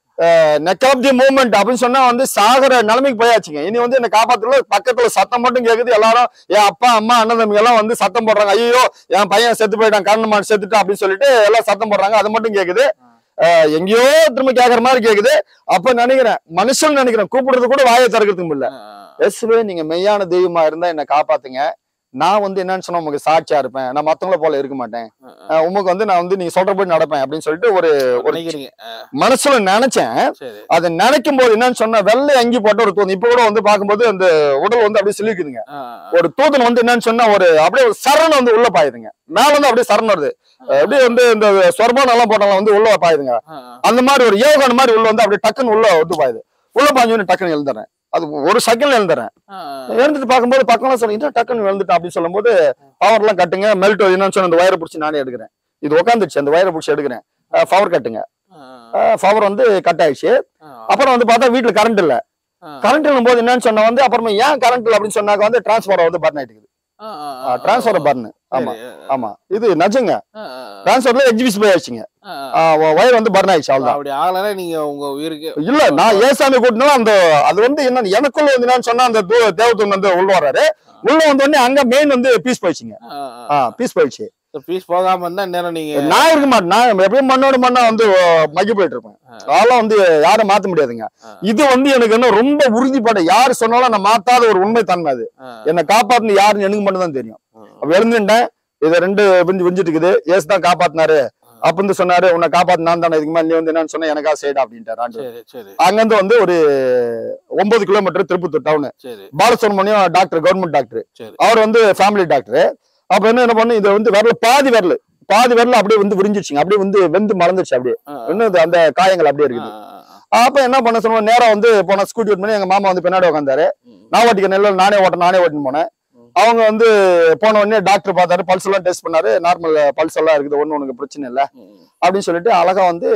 Speaker 1: நெக் ஆஃப் தி மூமெண்ட் அப்படின்னு சொன்னா வந்து சாகர நிலைமைக்கு போயாச்சுங்க இனி வந்து என்ன காப்பாத்துல பக்கத்துல சத்தம் மட்டும் கேக்குது எல்லாரும் என் அப்பா அம்மா அண்ணன் தம்பி எல்லாம் வந்து சத்தம் போடுறாங்க ஐயோ என் பையன் செத்து போயிட்டான் கண்ணமான் செத்துட்டான் அப்படின்னு சொல்லிட்டு எல்லாம் சத்தம் போடுறாங்க அது மட்டும் கேக்குது அஹ் எங்கேயோ திரும்ப கேக்குற மாதிரி கேக்குது அப்ப நினைக்கிறேன் மனுஷன் நினைக்கிறேன் கூப்பிடுறது கூட வாயை திறக்கிறதுக்கு முடியல
Speaker 2: ஆ, ஆ,
Speaker 1: எஸ்வே நீங்க மெய்யான தெய்வமா இருந்தா என்ன காப்பாத்துங்க நான் வந்து என்னன்னு சொன்னா உங்களுக்கு சாட்சியா இருப்பேன் நான் மத்தவங்கள போல இருக்க மாட்டேன்
Speaker 2: ஆ, ஆ.
Speaker 1: அஹ் உமக்கு வந்து நான் வந்து நீங்க சொல்றபடி நடப்பேன் அப்படின்னு சொல்லிட்டு ஒரு ஒரு
Speaker 2: நினைக்கிறீங்க ஆ,
Speaker 1: மனசுல நினைச்சேன்
Speaker 2: சரி
Speaker 1: அதை நினைக்கும் போது என்னன்னு சொன்னா வெள்ளை அங்கி போட்ட ஒரு தூதன் இப்ப கூட வந்து பார்க்கும்போது அந்த உடல் வந்து அப்படியே சிலிக்குதுங்க
Speaker 2: ஆ, ஆ.
Speaker 1: ஒரு தூதன் வந்து என்னன்னு சொன்னா ஒரு அப்படியே ஒரு சரண் வந்து உள்ள பாயுதுங்க மேல வந்து அப்படியே சரண் வருது அப்படியே வந்து இந்த சொர்பான் எல்லாம் போட்டாலும் வந்து உள்ள பாயுதுங்க
Speaker 2: ஆ, ஆ.
Speaker 1: அந்த மாதிரி ஒரு யோகான் மாதிரி உள்ள வந்து அப்படியே டக்குன்னு உள்ள வந்து பாயுது உள்ள பாஞ்சு டக்குன்னு எழுந்துறேன் அது ஒரு செகண்ட்ல எழுந்துறேன்
Speaker 2: ஆ, ஆ.
Speaker 1: எழுந்துட்டு பார்க்கும்போது பக்கம்லாம் சொல்லி "என்ன டக்குன்னு எழுந்துட்டேன் அப்படின்னு சொல்லும்போது பவர் எல்லாம் கட்டுங்க மெல்ட் என்னன்னு சொன்ன அந்த வயரை பிடிச்சி நானே எடுக்கிறேன் இது உட்காந்துச்சு அந்த வயரை பிடிச்சி எடுக்கிறேன் பவர் கட்டுங்க
Speaker 2: ஆ,
Speaker 1: பவர் வந்து கட் ஆயிடுச்சு
Speaker 2: ஆ.
Speaker 1: அப்புறம் வந்து பார்த்தா வீட்டுல கரண்ட் இல்ல
Speaker 2: ஆ.
Speaker 1: கரண்ட் போது என்னன்னு சொன்னா வந்து அப்புறமா ஏன் கரண்ட் இல்ல அப்படின்னு சொன்னாக்க வந்து டிரான்ஸ்ஃபார் வந்து பர்ன் ஆயிட்டு
Speaker 2: ஆ, ஆ, ஆ.
Speaker 1: டிரான்ஸ்ஃபார் பர்ன் ஆமா
Speaker 2: சரி.
Speaker 1: ஆமா இது நஜங்க
Speaker 2: ஆ, ஆ,
Speaker 1: டிரான்ஸ்ஃபார்ல எக்ஸிபிஸ் போய் ஆயிடுச்சுங்க
Speaker 2: ஆ, ஆ.
Speaker 1: வயர் வந்து பர்ன் ஆயிடுச்சு அவ்வளவுதான்
Speaker 2: அப்படி ஆகலைன்னா நீங்க உங்க உயிருக்கு
Speaker 1: இல்ல நான் ஏசாமி கூட்டினா அந்த அது வந்து என்ன எனக்குள்ள வந்து என்னன்னு சொன்னா அந்த தூ- தேவதூன் வந்து உள்ள வர்றாரு உள்ள வந்த உடனே அங்க மெயின் வந்து பீஸ் போயிடுச்சுங்க பீஸ் போயிடுச்சு
Speaker 2: பீஸ் போகாம இருந்தா நேரம் நீங்க
Speaker 1: நான் இருக்க மாட்டேன் நான் எப்பயும் மண்ணோட மண்ணா வந்து மக்கி போயிட்டு இருப்பேன் அதெல்லாம் வந்து யாரும் மாத்த முடியாதுங்க
Speaker 2: ஆ.
Speaker 1: இது வந்து எனக்கு என்ன ரொம்ப உறுதிப்பட யாரு சொன்னாலும் நான் மாத்தாத ஒரு உண்மை தன்மை அது
Speaker 2: ஆ,
Speaker 1: என்னை காப்பாத்துன யாருன்னு எனக்கு மட்டும் தான் தெரியும்
Speaker 2: ஆ.
Speaker 1: அப்ப எழுந்துட்டேன் இது ரெண்டு விஞ்சு விஞ்சிட்டு இருக்குது ஏசு தான் காப்பாத்தினாரு அப்படின்னு சொன்னாரு உன்னை காப்பாத்து நான் தானே இதுக்கு மேல நீ வந்து என்னன்னு சொன்னா எனக்கா செய்டா அப்படின்ட்டாரு ஆண்டவர்.
Speaker 2: சரி சரி
Speaker 1: அங்கிருந்து வந்து ஒரு ஒன்பது கிலோமீட்டர் திருப்பத்தூர் டவுனு
Speaker 2: சரி
Speaker 1: பாலசுப்ரமணியம் டாக்டர் கவர்மெண்ட் டாக்டர்
Speaker 2: சரி.
Speaker 1: அவர் வந்து ஃபேமிலி டாக்டர் அப்ப என்ன என்ன பண்ணு இது வந்து விரல பாதி விரல் பாதி விரல் அப்படியே வந்து விரிஞ்சிச்சுங்க அப்படியே வந்து வெந்து மறந்துச்சு அப்படியே
Speaker 2: ஆ, ஆ.
Speaker 1: இன்னும் இது அந்த காயங்கள் அப்படியே
Speaker 2: ஆ,
Speaker 1: இருக்குது
Speaker 2: ஆ, ஆ.
Speaker 1: அப்ப என்ன பண்ண சொன்னோம் நேரா வந்து போன ஸ்கூட்டி ஓட்டு பண்ணி எங்க மாமா வந்து பின்னாடி உட்காந்தாரு
Speaker 2: ம்.
Speaker 1: நான் ஓட்டிக்க நெல்ல நானே ஓட்ட நானே ஓட்டின்னு போனேன்
Speaker 2: ம்.
Speaker 1: அவங்க வந்து போன உடனே டாக்டர் பார்த்தாரு பல்ஸ் எல்லாம் டெஸ்ட் பண்ணாரு நார்மல் பல்ஸ் எல்லாம் இருக்குது ஒன்னும் உனக்கு பிரச்சனை இல்லை
Speaker 2: ம்,
Speaker 1: அப்படின்னு சொல்லிட்டு அழகா வந்து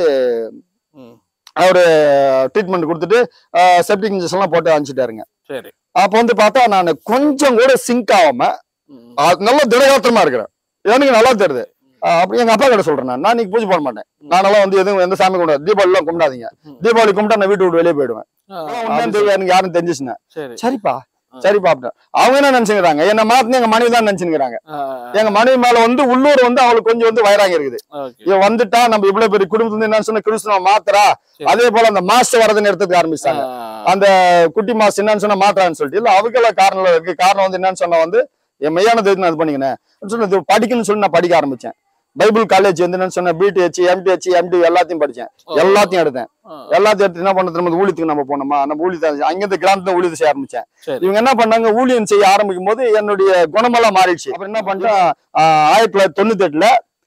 Speaker 2: ம்.
Speaker 1: அவரு ட்ரீட்மெண்ட் கொடுத்துட்டு செப்டிக் இன்ஜெக்ஷன் எல்லாம் போட்டு அனுப்பிச்சிட்டாருங்க
Speaker 2: சரி
Speaker 1: அப்ப வந்து பார்த்தா நான் கொஞ்சம் கூட சிங்க் ஆகாம
Speaker 2: ம்.
Speaker 1: ஆ, நல்ல திடகாத்திரமா இருக்கிறேன் எனக்கு நல்லா தெரியுது ஆ, அப்படி எங்க அப்பா கிட்ட சொல்றேன் நான். நான் இன்னைக்கு பூஜை பண்ண மாட்டேன் நானெல்லாம் வந்து எதுவும் எந்த சாமி கும்பிடாது தீபாவளி எல்லாம் கும்பிடாதீங்க
Speaker 2: ம்.
Speaker 1: தீபாவளி கும்பிட்டா நான் வீட்டு விட்டு வெளியே போயிடுவேன்
Speaker 2: ஆ,
Speaker 1: உண்மையான தெய்வம் எனக்கு யாரும் தெரிஞ்சிச்சுன்னா
Speaker 2: சரி
Speaker 1: சரிப்பா
Speaker 2: ஆ.
Speaker 1: சரிப்பா அப்படின்னு அவங்க என்ன நினைச்சுக்கிறாங்க என்ன மாத்தினு எங்க மனைவி தான் நினைச்சுக்கிறாங்க
Speaker 2: ஆ,
Speaker 1: எங்க மனைவி மேல வந்து உள்ளூர் வந்து அவளுக்கு கொஞ்சம் வந்து வயராங்க இருக்குது
Speaker 2: ஓகே
Speaker 1: இவன் வந்துட்டா நம்ம இவ்வளவு பெரிய குடும்பத்துல இருந்து என்ன சொன்ன கிறிஸ்துவ மாத்திரா
Speaker 2: சரி.
Speaker 1: அதே போல அந்த மாஸ்டர் வரதுன்னு எடுத்துக்க ஆரம்பிச்சாங்க
Speaker 2: ஆ,
Speaker 1: அந்த குட்டி மாஸ் என்னன்னு சொன்னா மாத்திரான்னு சொல்லிட்டு இல்ல அவங்கள காரணம் இருக்கு காரணம் வந்து என்னன்னு சொன்னா வந்து என் மெய்யான தெய்வத்தை நான் இது பண்ணிக்கினேன் சொன்ன இது படிக்கணும்னு சொல்லி நான் படிக்க ஆரம்பிச்சேன் பைபிள் காலேஜ் வந்து என்னன்னு சொன்ன பிடிஹெச் எம்டிஹெச் எம்டி எல்லாத்தையும் படிச்சேன் எல்லாத்தையும் எடுத்தேன்
Speaker 2: ஆ.
Speaker 1: எல்லாத்தையும் எடுத்து என்ன பண்ண திரும்ப ஊழியத்துக்கு நம்ம போனோமா நம்ம ஊழியத்தை அங்கிருந்து கிராமத்துல ஊழியத்தை செய்ய ஆரம்பிச்சேன்
Speaker 2: சரி.
Speaker 1: இவங்க என்ன பண்ணாங்க ஊழியம் செய்ய ஆரம்பிக்கும் போது என்னுடைய குணமெல்லாம் மாறிடுச்சு அப்புறம் என்ன பண்ணிட்டேன் ஆஹ் ஆயிரத்தி தொள்ளாயிரத்தி தொண்ணூத்தி எட்டுல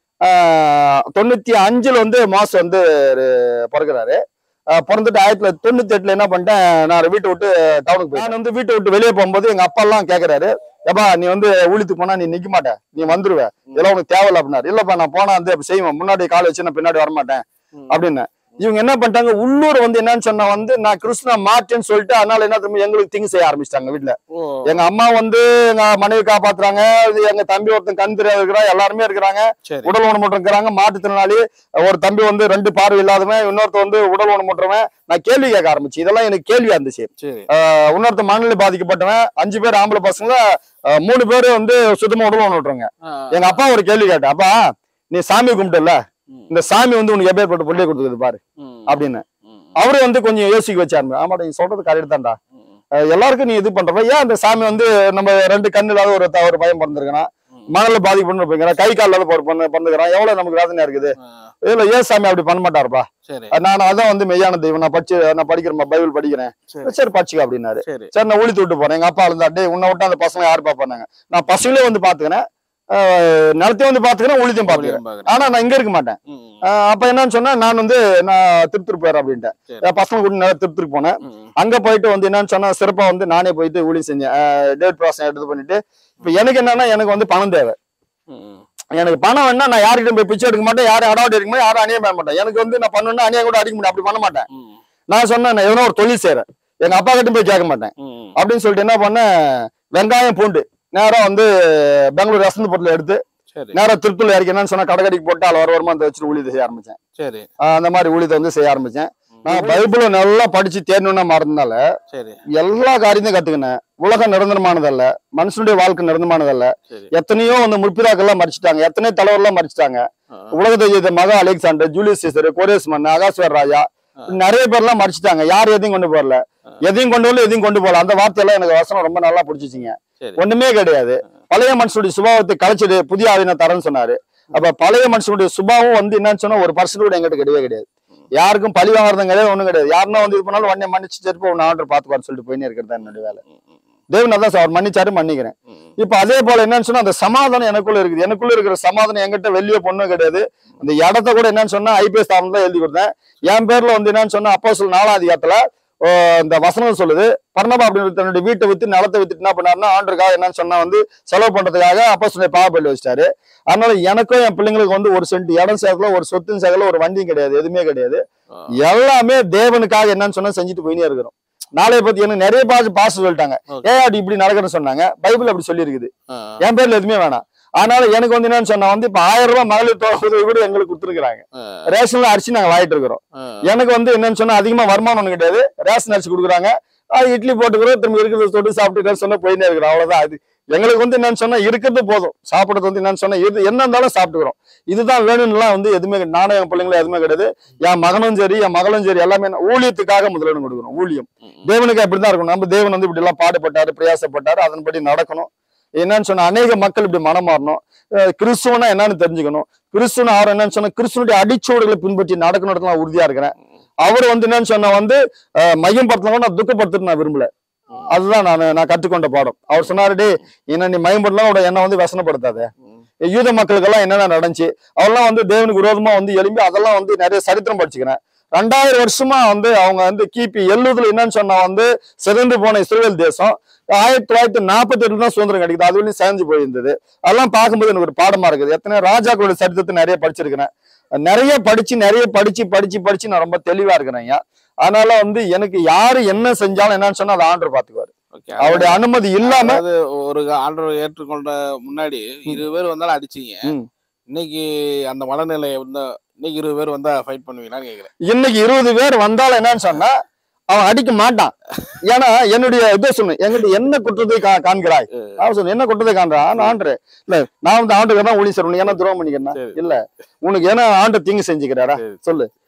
Speaker 1: தொண்ணூத்தி அஞ்சுல வந்து மாசம் வந்து ஒரு பிறகுறாரு ஆஹ் பிறந்துட்டு ஆயிரத்தி தொள்ளாயிரத்தி தொண்ணூத்தி எட்டுல என்ன பண்ணிட்டேன் நான் வீட்டை விட்டு டவுனுக்கு போய் நான் வந்து வீட்டை விட்டு வெளியே போகும்போது எங்க அப்பா எல்லாம் கேக்குறாரு ஏப்பா நீ வந்து ஊழியத்துக்கு போனா நீ நிக்க மாட்ட நீ வந்துருவ இதெல்லாம் உனக்கு தேவையில்ல அப்படின்னாரு இல்லப்பா நான் போனா வந்து அப்படி செய்வேன் முன்னாடி கால் வச்சு நான் பின்னாடி வரமாட்டேன்
Speaker 2: ம்.
Speaker 1: அப்படின்னு இவங்க என்ன பண்ணிட்டாங்க உள்ளூர் வந்து என்னன்னு சொன்னா வந்து நான் கிருஷ்ணா மாட்டேன்னு சொல்லிட்டு அதனால என்ன திரும்ப எங்களுக்கு திங்கு செய்ய ஆரம்பிச்சிட்டாங்க வீட்டுல
Speaker 2: ஓ
Speaker 1: எங்க அம்மா வந்து எங்க மனைவி காப்பாத்துறாங்க இது எங்க தம்பி ஒருத்தன் கண் தெரியாது இருக்கிறான் எல்லாருமே இருக்கிறாங்க
Speaker 2: சரி
Speaker 1: உடல் ஊனமுற்றம் இருக்கிறாங்க மாற்றுத்திறனாளி ஒரு தம்பி வந்து ரெண்டு பார்வை இல்லாதவன் இன்னொருத்த வந்து உடல் ஊனமுற்றவன் நான் கேள்வி கேட்க ஆரம்பிச்சு இதெல்லாம் எனக்கு கேள்வியா இருந்துச்சு
Speaker 2: சரி
Speaker 1: ஆஹ் இன்னொருத்த மனநிலை பாதிக்கப்பட்டவன் அஞ்சு பேர் ஆம்பளை பசங்க ஆஹ் மூணு பேர் வந்து சுத்தமா உடல் ஊனமுற்றவங்க
Speaker 2: ஆ.
Speaker 1: எங்க அப்பா ஒரு கேள்வி கேட்டேன் அப்பா நீ சாமி கும்பிட்டல
Speaker 2: ம்.
Speaker 1: இந்த சாமி வந்து உனக்கு எப்பேற்பட்ட பிள்ளைய கொடுத்துருது பாரு
Speaker 2: ம்.
Speaker 1: அப்படின்னு
Speaker 2: ம்.
Speaker 1: அவரு வந்து கொஞ்சம் யோசிக்க வச்சாரு ஆமாடா நீ சொல்றது கரெக்ட் தான்டா
Speaker 2: ம்.
Speaker 1: அஹ் எல்லாருக்கும் நீ இது பண்றப்ப ஏன் அந்த சாமி வந்து நம்ம ரெண்டு கண்ணு இல்லாத ஒரு த- ஒரு பையன் பிறந்திருக்கிறான்
Speaker 2: ம்.
Speaker 1: மணல பாதிக்கப்பட்டு போய்க்கிறான் கை கால் இல்லாத ஒரு பொண்ணு பிறந்துக்கிறான் எவ்வளவு நமக்கு வேதனையா இருக்குது
Speaker 2: ஆ.
Speaker 1: இதுல ஏன் சாமி அப்படி பண்ண மாட்டாருப்பா
Speaker 2: சரி
Speaker 1: அஹ் நான் அதான் வந்து மெய்யான தெய்வம் நான் படிச்சு நான் படிக்கிறேன் பைபிள் படிக்கிறேன்
Speaker 2: சரி
Speaker 1: சரி படிச்சுக்க அப்படின்னாரு
Speaker 2: சரி
Speaker 1: சரி நான் ஒழித்து விட்டு போறேன் எங்க அப்பா இருந்தா டேய் உன்னை விட்டு அந்த பசங்க யாரு பாப்பாங்க நான் பசங்களே வந்து பாத்துக்கிறேன் அஹ் நிலத்தையும் வந்து பாத்துக்கிறேன் ஒழித்தையும் பாத்துக்கிறேன்
Speaker 2: ஊழியம் பார்க்கறேன்.
Speaker 1: ஆனா நான் இங்க இருக்க மாட்டேன்
Speaker 2: ம்.
Speaker 1: அஹ் அப்ப என்னன்னு சொன்னா நான் வந்து நான் திருப்பூர் போயிடுறேன் அப்படின்ட்டேன்
Speaker 2: சரி.
Speaker 1: என் பசங்க கூட நேரா திருப்பூருக்கு போனேன்
Speaker 2: ம்.
Speaker 1: அங்க போயிட்டு வந்து என்னன்னு சொன்னா சிறப்பா வந்து நானே போயிட்டு ஊழி செஞ்சேன் டேட் ப்ராசஸ் எடுத்து பண்ணிட்டு இப்ப எனக்கு என்னன்னா எனக்கு வந்து பணம் தேவை
Speaker 2: ம்.
Speaker 1: எனக்கு பணம் வேணா நான் யார்கிட்ட போய் பிச்சை எடுக்க மாட்டேன் யாரும் அடாவடி எடுக்க மாட்டேன் யாரும் அணியம் பண்ண மாட்டேன் எனக்கு வந்து நான் பண்ணணும்னா அணியம் கூட அடிக்க மாட்டேன் அப்படி பண்ண மாட்டேன்
Speaker 2: ம்.
Speaker 1: நான் சொன்னேன் நான் எதனா ஒரு தொழில் செய்யறேன் எங்க அப்பா கிட்ட போய் கேட்க மாட்டேன்
Speaker 2: ம்.
Speaker 1: அப்படின்னு சொல்லிட்டு என்ன பண்ணேன் வெங்காயம் பூண்டு நேரா வந்து பெங்களூர் ரசந்து பொருள் எடுத்து
Speaker 2: சரி
Speaker 1: நேரா திருத்தூர் இறக்கி என்னன்னு சொன்னா கடைக்கடிக்கு போட்டு அதில் வர வருமா அந்த வச்சுட்டு ஊழியத்தை செய்ய ஆரம்பிச்சேன்
Speaker 2: சரி
Speaker 1: ஆஹ் அந்த மாதிரி ஊழியத்தை வந்து செய்ய ஆரம்பிச்சேன் நான்
Speaker 2: ம்.
Speaker 1: பைபிளை நல்லா படிச்சு தேடணும்னா மறந்தனால
Speaker 2: சரி
Speaker 1: எல்லா காரியத்தையும் கத்துக்கினேன் உலகம் நிரந்தரமானதல்ல மனுஷனுடைய வாழ்க்கை நிரந்தரமானதல்ல
Speaker 2: சரி
Speaker 1: எத்தனையோ வந்து முற்பிதாக்கள்லாம் மறிச்சிட்டாங்க எத்தனையோ தலைவர்லாம் மறிச்சிட்டாங்க
Speaker 2: ஆ.
Speaker 1: உலகத்தை ஜெயித்த மகா அலெக்சாண்டர் ஜூலியஸ் சீசர் கோரேஸ் மன் அகாஸ்வர் ராஜா
Speaker 2: ஆ.
Speaker 1: நிறைய பேர்லாம் மறிச்சிட்டாங்க யார் எதையும் கொண்டு போகல
Speaker 2: ஆ.
Speaker 1: எதையும் கொண்டு வரல எதையும் கொண்டு போகல அந்த வார்த்தையெல்லாம் எனக்கு வசனம் ரொம்ப நல்லா பிடிச்சிச்சிங்க
Speaker 2: சரி
Speaker 1: ஒண்ணுமே கிடையாது பழைய மனுஷனுடைய சுபாவத்தை கலைச்சிடு புதிய ஆவினை தரேன்னு சொன்னாரு அப்ப பழைய மனுஷனுடைய சுபாவம் வந்து என்னன்னு சொன்னா ஒரு பர்சன்ட் கூட எங்கிட்ட கிடையவே கிடையாது யாருக்கும் பழி வாங்குறதும் கிடையாது ஒண்ணும் கிடையாது யாருன்னா வந்து இது பண்ணாலும் உடனே மன்னிச்சு செருப்பு ஒன்னு ஆர்டர் பாத்துக்குவாரு சொல்லிட்டு போயினே இருக்கிறது தான் என்னுடைய வேலை
Speaker 2: ம். ம்.
Speaker 1: தேவன் அதான் சார் அவர் மன்னிச்சாரு மன்னிக்கிறேன்
Speaker 2: ம்.
Speaker 1: இப்ப அதே போல என்னன்னு சொன்னா அந்த சமாதானம் எனக்குள்ள இருக்குது எனக்குள்ள இருக்கிற சமாதானம் என்கிட்ட வெளியே பொண்ணும் கிடையாது அந்த இடத்த கூட என்னன்னு சொன்னா ஐபிஎஸ் தாமம் தான் எழுதி கொடுத்தேன் என் பேர்ல வந்து என்னன்னு சொன்னா அப்போ சொல் நாலாம் அதிகாரத்துல ஓ, இந்த வசனம் சொல்லுது பர்ணபா அப்படின்னு தன்னுடைய வீட்டை வித்து நிலத்தை வித்துட்டு என்ன பண்ணாருன்னா ஆண்டுக்காக என்னன்னு சொன்னா வந்து செலவு பண்றதுக்காக அப்போ சொன்ன பாவப்பள்ளி வச்சிட்டாரு அதனால எனக்கும் என் பிள்ளைங்களுக்கு வந்து ஒரு சென்ட் இடம் சேர்க்கல ஒரு சொத்தும் சேர்க்கல ஒரு வண்டியும் கிடையாது எதுவுமே கிடையாது
Speaker 2: ஆ.
Speaker 1: எல்லாமே தேவனுக்காக என்னன்னு சொன்னா செஞ்சுட்டு போயினே இருக்கிறோம் நாளைய பத்தி எனக்கு நிறைய பாச பாச சொல்லிட்டாங்க
Speaker 2: Okay.
Speaker 1: ஏன் அப்படி இப்படி நடக்குதுன்னு சொன்னாங்க பைபிள் அப்படி சொல்லி இருக்குது
Speaker 2: ஆ.
Speaker 1: என் பேர்ல எதுவுமே வேணாம் அதனால எனக்கு வந்து என்னன்னு சொன்னா வந்து இப்ப ஆயிரம் ரூபாய் மகளிர் தொகை உதவி கூட எங்களுக்கு கொடுத்துருக்காங்க
Speaker 2: ஆ.
Speaker 1: ரேஷன்ல அரிசி நாங்க வாங்கிட்டு இருக்கிறோம்
Speaker 2: ஆ.
Speaker 1: எனக்கு வந்து என்னன்னு சொன்னா அதிகமா வருமானம் ஒண்ணு கிடையாது ரேஷன் அரிசி கொடுக்குறாங்க அது இட்லி போட்டுக்கிறோம் திரும்ப இருக்கிறத தொட்டு சாப்பிட்டு சொன்னா போயினே இருக்கிறோம் அவ்வளவுதான் அது எங்களுக்கு வந்து என்னன்னு சொன்னா இருக்கிறது போதும் சாப்பிடுறது வந்து என்னன்னு சொன்னா எது என்ன இருந்தாலும் சாப்பிட்டுக்கிறோம் இதுதான் வேணும்னுலாம் வந்து எதுவுமே கிடையாது. நானும் என் பிள்ளைங்களும் எதுவுமே கிடையாது என் மகனும் சரி என் மகளும் சரி எல்லாமே என்ன- ஊழியத்துக்காக முதலிடம் கொடுக்கணும் ஊழியம்
Speaker 2: ம்.
Speaker 1: தேவனுக்கு அப்படிதான் இருக்கணும் நம்ம தேவன் வந்து இப்படி எல்லாம் பாடுபட்டாரு பிரயாசப்பட்டாரு அதன்படி நடக்கணும் என்னன்னு சொன்னா அநேக மக்கள் இப்படி மனம் மாறணும் அஹ் கிறிஸ்துவனா என்னன்னு தெரிஞ்சுக்கணும் கிறிஸ்துவன் ஆறு என்னன்னு சொன்னா கிறிஸ்துவனுடைய அடிச்சோடுகளை பின்பற்றி நடக்கணும் நான் உறுதியா இருக்கிறேன் அவர் வந்து என்னன்னு சொன்னா வந்து அஹ் மையம் படுத்தலாம் நான் துக்கப்படுத்துட்டு நான் விரும்பல
Speaker 2: ம்.
Speaker 1: அதுதான் நான் நான் கற்றுக்கொண்ட பாடம் அவர் சொன்னாரு டே என்ன நீ மயம்படலாம் உட என்ன வந்து வசனப்படுத்தாத
Speaker 2: ம்.
Speaker 1: யூத மக்களுக்கெல்லாம் என்னென்ன நடந்துச்சு அவெல்லாம் வந்து தேவனுக்கு விரோதமா வந்து எழும்பி அதெல்லாம் வந்து நிறைய சரித்திரம் படிச்சுக்கிறேன் ரெண்டாயிரம் வருஷமா வந்து அவங்க வந்து கிபி எழுபதுல என்னன்னு சொன்னா வந்து சிதைந்து போன இஸ்ரேல் தேசம் ஆயிரத்தி தொள்ளாயிரத்தி நாற்பத்தி எட்டுல தான் சுதந்திரம் கிடைக்குது அது வரையும் சேர்ந்து போயிருந்தது அதெல்லாம் பார்க்கும்போது எனக்கு ஒரு பாடமா இருக்குது எத்தனை ராஜாக்களோட சரித்திரத்தை நிறைய படிச்சிருக்கிறேன் நிறைய படிச்சு நிறைய படிச்சு படிச்சு படிச்சு நான் ரொம்ப தெளிவா இருக்கிறேன் ஐயா அதனால வந்து எனக்கு யாரு என்ன செஞ்சாலும் என்னன்னு சொன்னா அதை ஆண்டர் பாத்துக்குவாரு
Speaker 2: Okay.
Speaker 1: அவருடைய அனுமதி இல்லாம
Speaker 2: அதாவது ஒரு ஆண்டவர் ஏற்றுக்கொண்ட முன்னாடி இருபது பேர் வந்தாலும் அடிச்சீங்க
Speaker 1: ம்.
Speaker 2: இன்னைக்கு அந்த மனநிலை வந்து இன்னைக்கு இருபது பேர் வந்தா ஃபைட் பண்ணுவீங்களான்னு கேக்குறேன்
Speaker 1: இன்னைக்கு இருபது பேர் வந்தாலும் என்னன்னு சொன்னா அவன் அடிக்க மாட்டான் ஏன்னா என்னுடைய இதை சொன்ன எங்கிட்ட என்ன குற்றத்தை கா காண்கிறாய் அவன் சொன்ன என்ன குற்றத்தை காண்றான் நான் ஆண்டு இல்ல நான் வந்து ஆண்டுக்கு தான் ஊழி சார் உனக்கு என்ன துரோகம் பண்ணிக்கிறேன்
Speaker 2: சரி.
Speaker 1: இல்ல உனக்கு ஏன்னா ஆண்டு தீங்கு செஞ்சுக்கிறாரா
Speaker 2: சரி.
Speaker 1: சொல்லு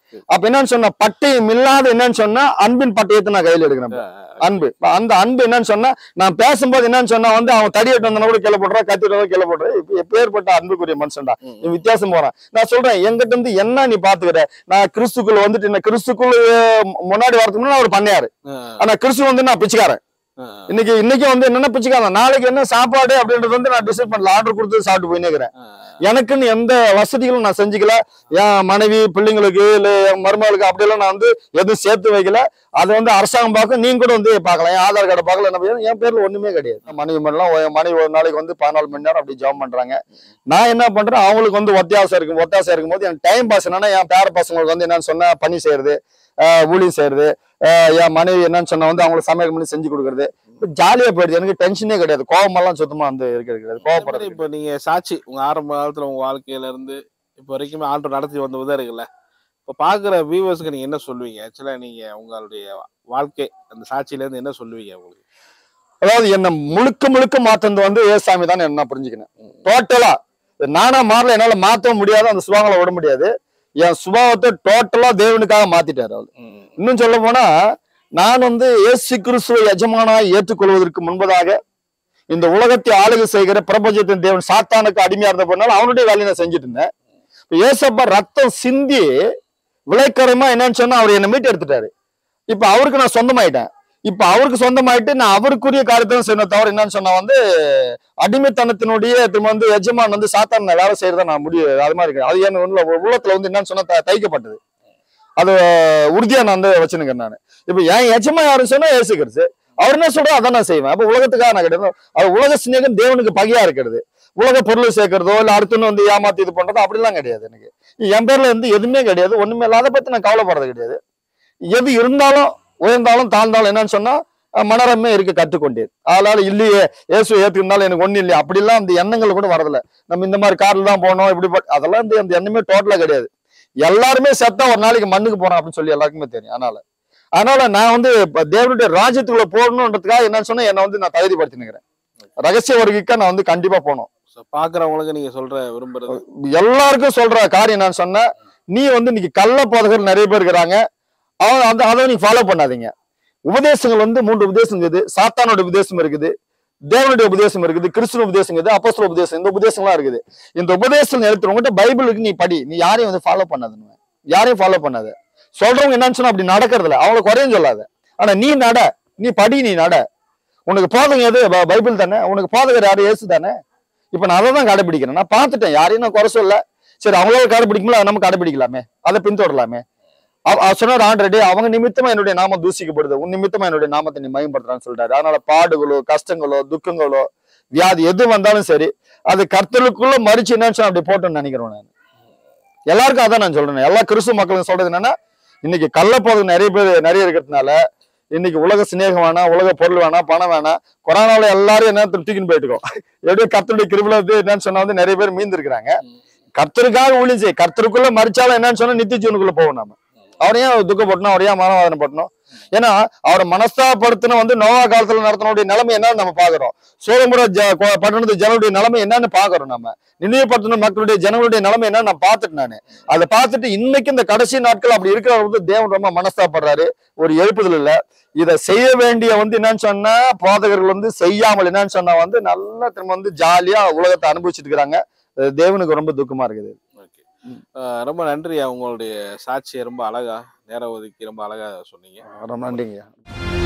Speaker 1: அப்ப என்னன்னு சொன்னா பட்டயம் இல்லாத என்னன்னு சொன்னா அன்பின் பட்டயத்தை நான் கையில எடுக்கிறேன் இப்ப. அன்பு இப்ப அந்த அன்பு என்னன்னு சொன்னா நான் பேசும்போது என்னன்னு சொன்னா வந்து அவன் தடியிட்டு வந்தா கூட கீழே போடுறான் கத்திட்டு வந்தா கீழே போடுறேன் இப்ப எப்பேற்பட்ட அன்புக்குரிய மனுஷன்டா
Speaker 2: ம்.
Speaker 1: நீ வித்தியாசம் போறான் நான் சொல்றேன் எங்கிட்ட இருந்து என்ன நீ பாத்துக்கிற நான் கிறிஸ்துக்குள்ள வந்துட்டு என்ன கிறிஸ்துக்குள்ள முன்னாடி வரதுக்கு முன்னாடி அவர் பண்ணையாரு ஆனா கிறிஸ்து வந்து நான் பிச்சைக்காரன் இன்னைக்கு இன்னைக்கு வந்து என்னென்ன பிச்சைக்காரன் நாளைக்கு என்ன சாப்பாடு அப்படின்றது வந்து நான் டிசைட் பண்ணல ஆர்டர் கொடுத்து சாப்பிட்டு போயினே இருக்கிறேன் எனக்குன்னு எந்த வசதிகளும் நான் செஞ்சுக்கல என் மனைவி பிள்ளைங்களுக்கு இல்ல என் மருமகளுக்கு அப்படியெல்லாம் நான் வந்து எதுவும் சேர்த்து வைக்கல அதை வந்து அரசாங்கம் பார்க்க நீங்க கூட வந்து பார்க்கலாம் என் ஆதார் கார்டை பார்க்கல என்ன செய்யணும்? என் பேர்ல ஒண்ணுமே கிடையாது என் மனைவி மட்டும் என் மனைவி ஒரு நாளைக்கு வந்து பதினாலு மணி நேரம் அப்படி ஜாப் பண்றாங்க நான் என்ன பண்றேன் அவங்களுக்கு வந்து ஒத்தியாசம் இருக்கும் ஒத்தாசம் இருக்கும்போது எனக்கு டைம் பாஸ் என்னன்னா என் பேர பசங்களுக்கு வந்து என்னன்னு சொன்னா பணி செய்யறது ஆஹ் ஊழியம் செய்யறது ஆஹ் என் மனைவி என்னன்னு சொன்னா வந்து அவங்களுக்கு சமையல் பண்ணி செஞ்சு கொடுக்கறது ஜாலியா போயிடுது எனக்கு டென்ஷனே கிடையாது கோவமெல்லாம் சுத்தமா வந்து இருக்கிறது கிடையாது கோவப்படுறது
Speaker 2: இப்போ நீங்க சாட்சி உங்க ஆரம்ப காலத்துல உங்க வாழ்க்கையில இருந்து இப்போ வரைக்குமே ஆல்டோ நடத்தி வந்த விதம் இருக்குல்ல இப்போ பாக்குற வியூவர்ஸ்க்கு நீங்க என்ன சொல்லுவீங்க ஆக்சுவலா நீங்க உங்களுடைய வாழ்க்கை அந்த சாட்சியில இருந்து என்ன சொல்லுவீங்க உங்களுக்கு
Speaker 1: அதாவது என்ன முழுக்க முழுக்க மாத்தது வந்து ஏசாமி தான் நான் புரிஞ்சுக்கினேன் டோட்டலா நானா மாறல என்னால மாத்த முடியாது அந்த சுபாவங்களை விட முடியாது என் சுபாவத்தை டோட்டலா தேவனுக்காக மாத்திட்டாரு அவரு இன்னும் சொல்ல போனா நான் வந்து இயேசு கிறிஸ்துவை எஜமானாய் ஏற்றுக்கொள்வதற்கு முன்பதாக இந்த உலகத்தை ஆளுகை செய்கிற பிரபஞ்சத்தின் தேவன் சாத்தானுக்கு அடிமையா இருந்த போனால அவனுடைய வேலையை நான் செஞ்சுட்டு இருந்தேன் இப்ப ஏசப்பா ரத்தம் சிந்தி விளைக்கரமா என்னன்னு சொன்னா அவர் என்னை மீட்டு எடுத்துட்டாரு இப்ப அவருக்கு நான் சொந்தமாயிட்டேன் இப்ப அவருக்கு சொந்தமாயிட்டு நான் அவருக்குரிய காரியத்தை செய்யணும் தவிர என்னன்னு சொன்னா வந்து அடிமைத்தனத்தினுடைய திரும்ப வந்து எஜமான் வந்து சாத்தான் வேலை செய்யறத நான் முடியும் அது மாதிரி இருக்கு அது என் உள்ள உள்ளத்துல வந்து என்னன்னு சொன்னா த- தைக்கப்பட்டது அது உறுதியா நான் வந்து வச்சுருக்கேன் நான் இப்ப என் எஜமா யாருன்னு சொன்னா ஏசுக்கிறது அவர் என்ன சொல்றோ அதான் நான் செய்வேன் அப்ப உலகத்துக்காக நான் கிடையாது அது உலக சிநேகம் தேவனுக்கு பகையா இருக்கிறது உலக பொருள் சேர்க்கறதோ இல்ல அடுத்துன்னு வந்து ஏமாத்தி இது பண்றதோ அப்படிலாம் கிடையாது எனக்கு என் பேர்ல இருந்து எதுவுமே கிடையாது ஒண்ணுமே இல்லை அதை பத்தி நான் கவலைப்படுறது கிடையாது எது இருந்தாலும் உயர்ந்தாலும் தாழ்ந்தாலும் என்னன்னு சொன்னா அஹ் மனரமே இருக்க கற்றுக்கொண்டேன் அதனால இல்லையே இயேசு ஏத்துக்கிருந்தாலும் எனக்கு ஒண்ணும் இல்லையா அப்படிலாம் அந்த எண்ணங்கள் கூட வரதில்ல நம்ம இந்த மாதிரி கார்ல தான் போனோம் இப்படி பட்- அதெல்லாம் இந்த அந்த எண்ணமே டோட்டலா கிடையாது எல்லாருமே செத்தா ஒரு நாளைக்கு மண்ணுக்கு போறோம் அப்படின்னு சொல்லி எல்லாருக்குமே தெரியும் அதனால அதனால நான் வந்து இப்ப தேவனுடைய ராஜ்யத்துக்குள்ள போகணுன்றதுக்காக என்னன்னு சொன்னா என்னை வந்து நான் தகுதிப்படுத்தினுக்கிறேன் ரகசிய வருகைக்கா நான் வந்து கண்டிப்பா போகணும்
Speaker 2: So, பாக்குறவங்களுக்கு நீங்க சொல்ற விரும்புறது
Speaker 1: எல்லாருக்கும் சொல்ற காரியம் நான் சொன்ன நீ வந்து இன்னைக்கு கள்ள போதகர் நிறைய பேர் இருக்கிறாங்க அவன் அந்த அதை நீங்க ஃபாலோ பண்ணாதீங்க உபதேசங்கள் வந்து மூன்று உபதேசம் இருக்குது சாத்தானோட உபதேசம் இருக்குது தேவனுடைய உபதேசம் இருக்குது கிறிஸ்துவ உபதேசம் இருக்குது அப்போஸ்தல உபதேசம் இந்த உபதேசம்லாம் இருக்குது இந்த உபதேசம் எடுத்து உங்ககிட்ட பைபிள் இருக்கு நீ படி நீ யாரையும் வந்து ஃபாலோ பண்ணாதுன்னு யாரையும் ஃபாலோ பண்ணாத சொல்றவங்க என்னன்னு சொன்னா அப்படி நடக்கிறது இல்ல அவங்கள குறையும் சொல்லாத ஆனா நீ நட நீ படி நீ நட உனக்கு போதகம் எது ப- பைபிள் தானே உனக்கு போதகர் யாரு இயேசு தானே இப்ப நான் அதை தான் கடைபிடிக்கிறேன் நான் பார்த்துட்டேன் யாரையும் நான் குறை சொல்ல சரி அவங்களால கடைபிடிக்கல அதை நம்ம கடைபிடிக்கலாமே அதை பின்தொடரலாமே அவ- அவர் சொன்னார் ஆல்ரெடி அவங்க நிமித்தமா என்னுடைய நாமம் தூசிக்கப்படுது உன் நிமித்தமா என்னுடைய நாமத்தை நீ மயம்படுத்துறான்னு சொல்லிட்டாரு அதனால பாடுகளோ கஷ்டங்களோ துக்கங்களோ வியாதி எது வந்தாலும் சரி அது கர்த்தருக்குள்ள மறிச்சு என்னன்னு சொன்னா அப்படி போட்டுன்னு நினைக்கிறேன் நான் எல்லாருக்கும் அதான் நான் சொல்றேன் எல்லா கிறிஸ்துவ மக்களும் சொல்றது என்னன்னா இன்னைக்கு கள்ளப்போதம் நிறைய பேர் நிறைய இருக்கிறதுனால இன்னைக்கு உலக சிநேகம் வேணாம் உலக பொருள் வேணாம் பணம் வேணாம் கொரோனாவில் எல்லாரும் என்ன தூக்கின்னு போயிட்டுக்கோ எப்படியோ கர்த்தருடைய கிருபில வந்து என்னன்னு சொன்னா வந்து நிறைய பேர் மீந்து இருக்கிறாங்க கர்த்தருக்காக ஊழியம் செய்ய கர்த்தருக்குள்ள மறிச்சாலும் என்னன்னு சொன்னா நித்திய ஜீவனுக்குள்ள போவோம் நாம அவரை ஏன் துக்கப்பட்டணும் அவரை ஏன் மனவாதனை பட்டணும் ஏன்னா அவரை மனஸ்தாபடுத்தின வந்து நோவா காலத்துல நடத்தினுடைய நிலைமை என்னன்னு நம்ம பாக்குறோம் சோழமுறை பட்டணத்து ஜனங்களுடைய நிலைமை என்னன்னு பாக்குறோம் நம்ம நினைவுபடுத்தின மக்களுடைய ஜனங்களுடைய நிலைமை என்னன்னு நான் பார்த்துட்டு நானு அதை பார்த்துட்டு இன்னைக்கு இந்த கடைசி நாட்கள் அப்படி இருக்கிற வந்து தேவன் ரொம்ப மனஸ்தாப்படுறாரு ஒரு எழுப்புதல் இல்ல இதை செய்ய வேண்டிய வந்து என்னன்னு சொன்னா போதகர்கள் வந்து செய்யாமல் என்னன்னு சொன்னா வந்து நல்லா திரும்ப வந்து ஜாலியா உலகத்தை அனுபவிச்சுட்டு இருக்கிறாங்க அது தேவனுக்கு ரொம்ப துக்கமா இருக்குது
Speaker 2: ஓகே ரொம்ப நன்றி உங்களுடைய சாட்சியை ரொம்ப அழகா நேரம் ஒதுக்கி ரொம்ப அழகா சொன்னீங்க
Speaker 1: ரொம்ப நன்றிங்க